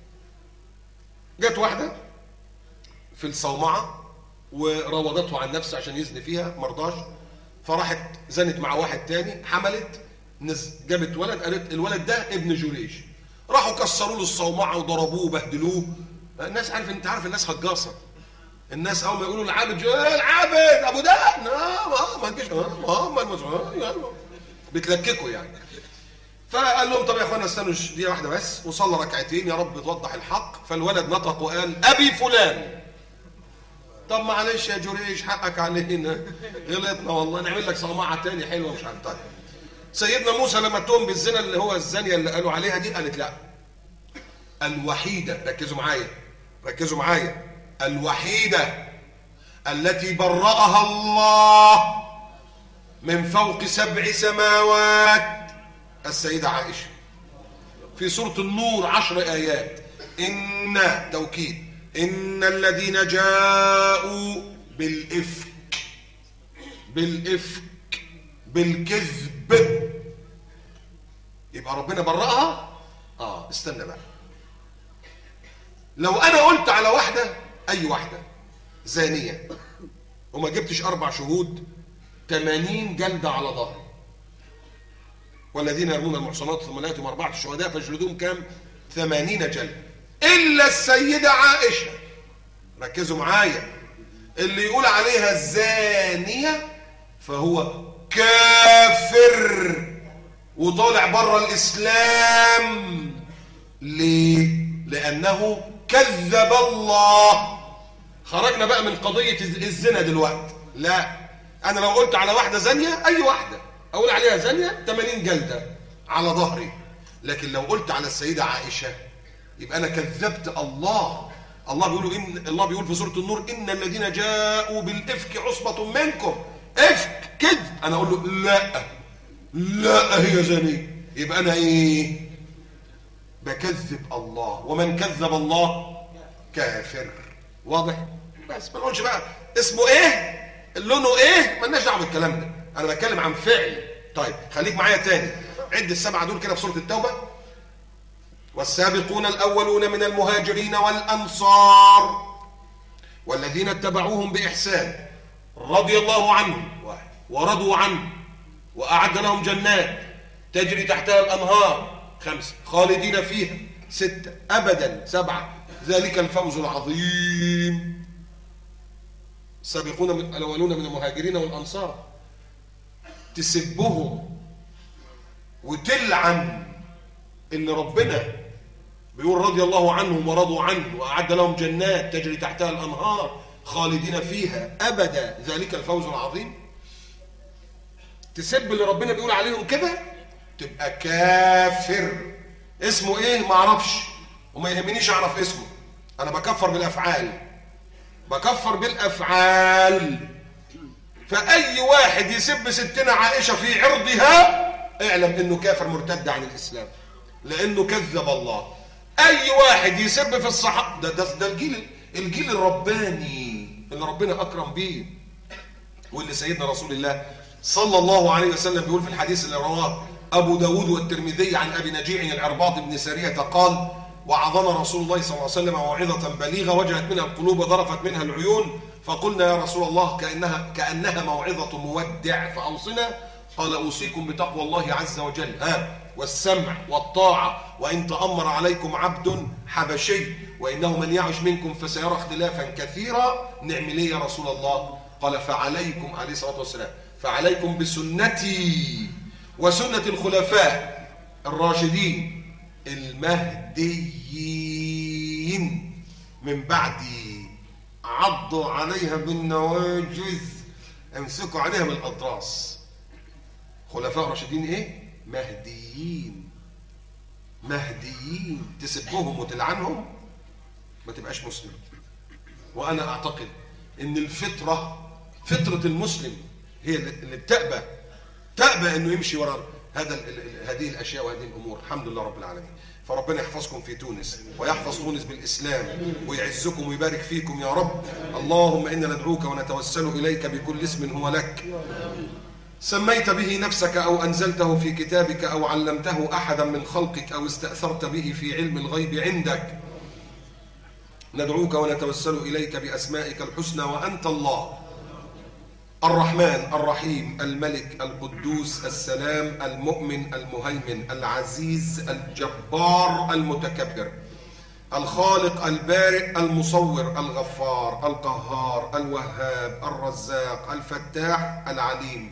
جت واحدة في الصومعة وراودته عن نفسه عشان يزني فيها مرضاش فراحت زنت مع واحد تاني حملت نز جابت ولد قالت الولد ده ابن جريج راحوا كسروا له الصومعة وضربوه وبهدلوه الناس عارف انت عارف الناس هتجاصر الناس اول ما يقولوا العابد جو- إيه العابد ابو ده اه ما تجيش اه ما المسؤول بتلككوا يعني فقال لهم طب يا اخوانا استنوا دقيقه واحده بس وصلى ركعتين يا رب توضح الحق فالولد نطق وقال ابي فلان طب معلش يا جريج حقك علينا غلطنا والله نعمل لك صومعه تاني حلوه مش عارف طيب سيدنا موسى لما اتهم بالزنا اللي هو الزانيه اللي قالوا عليها دي قالت لا الوحيده ركزوا معايا ركزوا معايا الوحيده التي برأها الله من فوق سبع سماوات السيدة عائشة في سورة النور عشر آيات إن توكيد إن الذين جاءوا بالإفك بالإفك بالكذب يبقى ربنا برأها اه استنى بقى لو انا قلت على واحدة اي واحدة زانية وما جبتش اربع شهود 80 جلدة على ظهري والذين يرمون المحصنات ثم لا يتم اربعة شهداء فاجلدوهم كام 80 جلدة الا السيدة عائشة ركزوا معايا اللي يقول عليها زانية فهو كافر وطالع بره الاسلام ليه لانه كذب الله خرجنا بقى من قضيه الزنا دلوقتي لا انا لو قلت على واحده زانيه اي واحده اقول عليها زانيه 80 جلده على ظهري لكن لو قلت على السيده عائشه يبقى انا كذبت الله الله بيقول ان الله بيقول في سوره النور ان الذين جاءوا بالافك عصبه منكم افك كذب انا اقول له لا لا هي زانية يبقى أنا إيه بكذب الله ومن كذب الله كافر واضح بس ما نقولش بقى اسمه إيه لونه إيه مالناش دعوه بالكلام ده أنا بتكلم عن فعل طيب خليك معايا تاني عد السبعة دول كده في سورة التوبة والسابقون الأولون من المهاجرين والأنصار والذين اتبعوهم بإحسان رضي الله عنهم ورضوا عنه وأعد لهم جنات تجري تحتها الأنهار خمسة خالدين فيها ستة أبدا سبعة ذلك الفوز العظيم السابقون من الأولون من المهاجرين والأنصار تسبهم وتلعن اللي ربنا بيقول رضي الله عنهم ورضوا عنه وأعد لهم جنات تجري تحتها الأنهار خالدين فيها أبدا ذلك الفوز العظيم تسب اللي ربنا بيقول عليهم كده تبقى كافر اسمه ايه ما اعرفش وما يهمنيش اعرف اسمه انا بكفر بالافعال بكفر بالافعال فاي واحد يسب ستنا عائشه في عرضها اعلم انه كافر مرتد عن الاسلام لانه كذب الله اي واحد يسب في الصحابه ده, ده, ده الجيل الجيل الرباني اللي ربنا اكرم بيه واللي سيدنا رسول الله صلى الله عليه وسلم بيقول في الحديث اللي رواه أبو داود والترمذي عن أبي نجيع العرباض بن سارية قال وعظنا رسول الله صلى الله عليه وسلم موعظة بليغة وجهت منها القلوب وضرفت منها العيون فقلنا يا رسول الله كأنها, كأنها موعظة مودع فأوصنا قال أوصيكم بتقوى الله عز وجل ها والسمع والطاعة وإن تأمر عليكم عبد حبشي وإنه من يعش منكم فسيرى اختلافا كثيرا نعم لي يا رسول الله قال فعليكم عليه الصلاة والسلام فعليكم بسنتي وسنة الخلفاء الراشدين المهديين من بعدي عضوا عليها بالنواجذ امسكوا عليها بالأضراس خلفاء راشدين ايه مهديين مهديين تسبهم وتلعنهم ما تبقاش مسلم وانا اعتقد ان الفطره فطره المسلم هي اللي بتأبى تأبى انه يمشي وراء هذا هذه الاشياء وهذه الامور الحمد لله رب العالمين فربنا يحفظكم في تونس ويحفظ تونس بالاسلام ويعزكم ويبارك فيكم يا رب اللهم انا ندعوك ونتوسل اليك بكل اسم هو لك سميت به نفسك او انزلته في كتابك او علمته احدا من خلقك او استاثرت به في علم الغيب عندك ندعوك ونتوسل اليك باسمائك الحسنى وانت الله الرحمن الرحيم الملك القدوس السلام المؤمن المهيمن العزيز الجبار المتكبر الخالق البارئ المصور الغفار القهار الوهاب الرزاق الفتاح العليم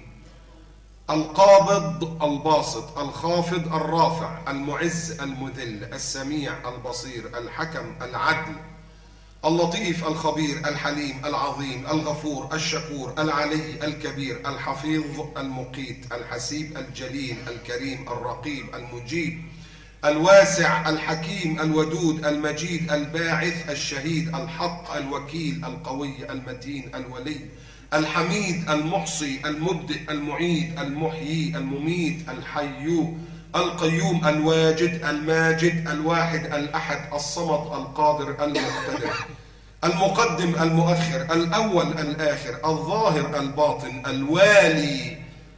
القابض الباسط الخافض الرافع المعز المذل السميع البصير الحكم العدل اللطيف الخبير الحليم العظيم الغفور الشكور العلي الكبير الحفيظ المقيت الحسيب الجليل الكريم الرقيب المجيب الواسع الحكيم الودود المجيد الباعث الشهيد الحق الوكيل القوي المتين الولي الحميد المحصي المبدئ المعيد المحيي المميت الحي القيوم الواجد الماجد الواحد الأحد الصمد القادر المقتدر المقدم المؤخر الأول الآخر الظاهر الباطن الوالي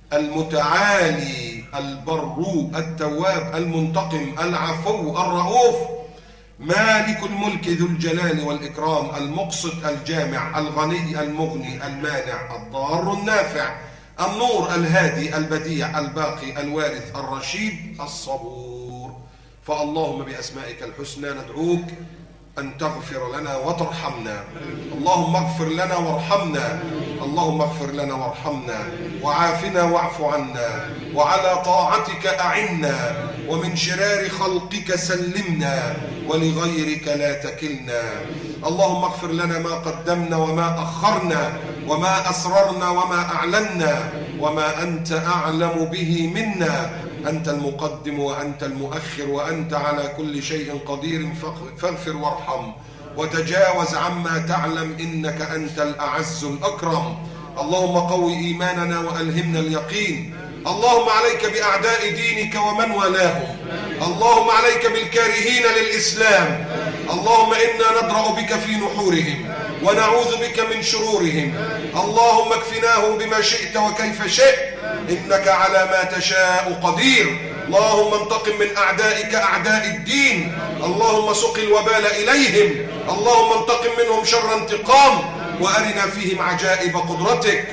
المتعالي البر التواب المنتقم العفو الرؤوف مالك الملك ذو الجلال والإكرام المقسط الجامع الغني المغني المانع الضار النافع النور الهادي البديع الباقي الوارث الرشيد الصبور فاللهم بأسمائك الحسنى ندعوك أن تغفر لنا وترحمنا اللهم اغفر لنا وارحمنا اللهم اغفر لنا وارحمنا وعافنا واعف عنا وعلى طاعتك أعنا ومن شرار خلقك سلمنا ولغيرك لا تكلنا اللهم اغفر لنا ما قدمنا وما أخرنا وما أسررنا وما أعلنا وما أنت أعلم به منا أنت المقدم وأنت المؤخر وأنت على كل شيء قدير فاغفر وارحم وتجاوز عما تعلم إنك أنت الأعز الأكرم اللهم قو إيماننا وألهمنا اليقين اللهم عليك بأعداء دينك ومن والاهم اللهم عليك بالكارهين للإسلام اللهم إنا ندرأ بك في نحورهم ونعوذ بك من شرورهم اللهم اكفناهم بما شئت وكيف شئت إنك على ما تشاء قدير اللهم انتقم من أعدائك أعداء الدين اللهم سق الوبال إليهم اللهم انتقم منهم شر انتقام وأرنا فيهم عجائب قدرتك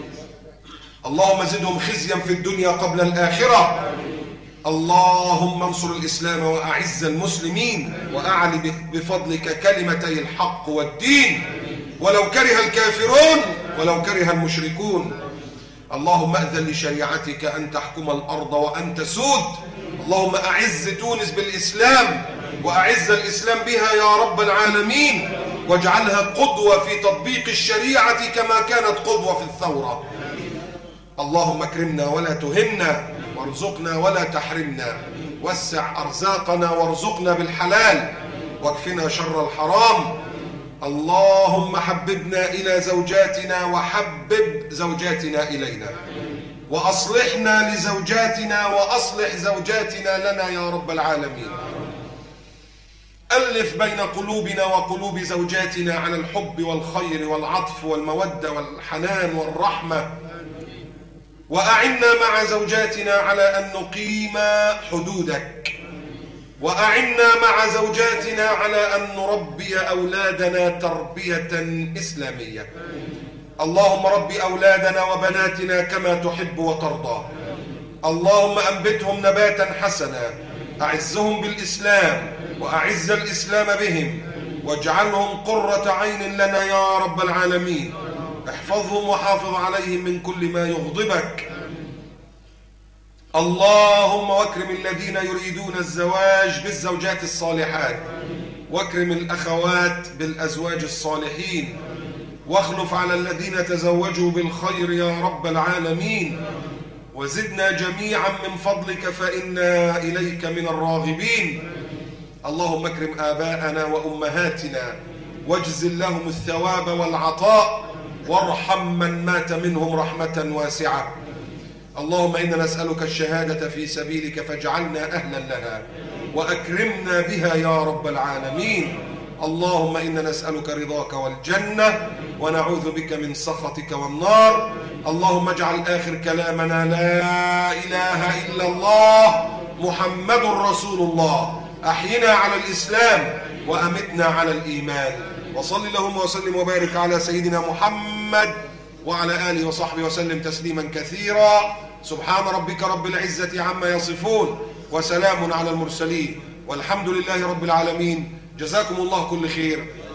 اللهم زدهم خزيا في الدنيا قبل الآخرة اللهم انصر الإسلام وأعز المسلمين وأعل بفضلك كلمتي الحق والدين ولو كره الكافرون ولو كره المشركون اللهم أذن لشريعتك أن تحكم الأرض وأن تسود اللهم أعز تونس بالإسلام وأعز الإسلام بها يا رب العالمين واجعلها قدوة في تطبيق الشريعة كما كانت قدوة في الثورة اللهم اكرمنا ولا تهنا وارزقنا ولا تحرمنا وسع أرزاقنا وارزقنا بالحلال واكفنا شر الحرام اللهم حببنا إلى زوجاتنا وحبب زوجاتنا إلينا وأصلحنا لزوجاتنا وأصلح زوجاتنا لنا يا رب العالمين ألف بين قلوبنا وقلوب زوجاتنا على الحب والخير والعطف والمودة والحنان والرحمة وأعنا مع زوجاتنا على أن نقيم حدودك وأعنا مع زوجاتنا على أن نربي أولادنا تربية إسلامية اللهم رب أولادنا وبناتنا كما تحب وترضى اللهم أنبتهم نباتا حسنا أعزهم بالإسلام وأعز الإسلام بهم واجعلهم قرة عين لنا يا رب العالمين احفظهم وحافظ عليهم من كل ما يغضبك اللهم واكرم الذين يريدون الزواج بالزوجات الصالحات واكرم الأخوات بالأزواج الصالحين واخلف على الذين تزوجوا بالخير يا رب العالمين وزدنا جميعا من فضلك فإنا إليك من الراغبين اللهم اكرم آباءنا وأمهاتنا واجزل لهم الثواب والعطاء وارحم من مات منهم رحمة واسعة اللهم إنا نسألك الشهادة في سبيلك فاجعلنا أهلا لها وأكرمنا بها يا رب العالمين اللهم إنا نسألك رضاك والجنة ونعوذ بك من سخطك والنار اللهم اجعل آخر كلامنا لا إله إلا الله محمد رسول الله أحينا على الإسلام وأمتنا على الإيمان وصل اللهم وسلم وبارك على سيدنا محمد وعلى آله وصحبه وسلم تسليما كثيرا سبحان ربك رب العزة عما يصفون وسلام على المرسلين والحمد لله رب العالمين جزاكم الله كل خير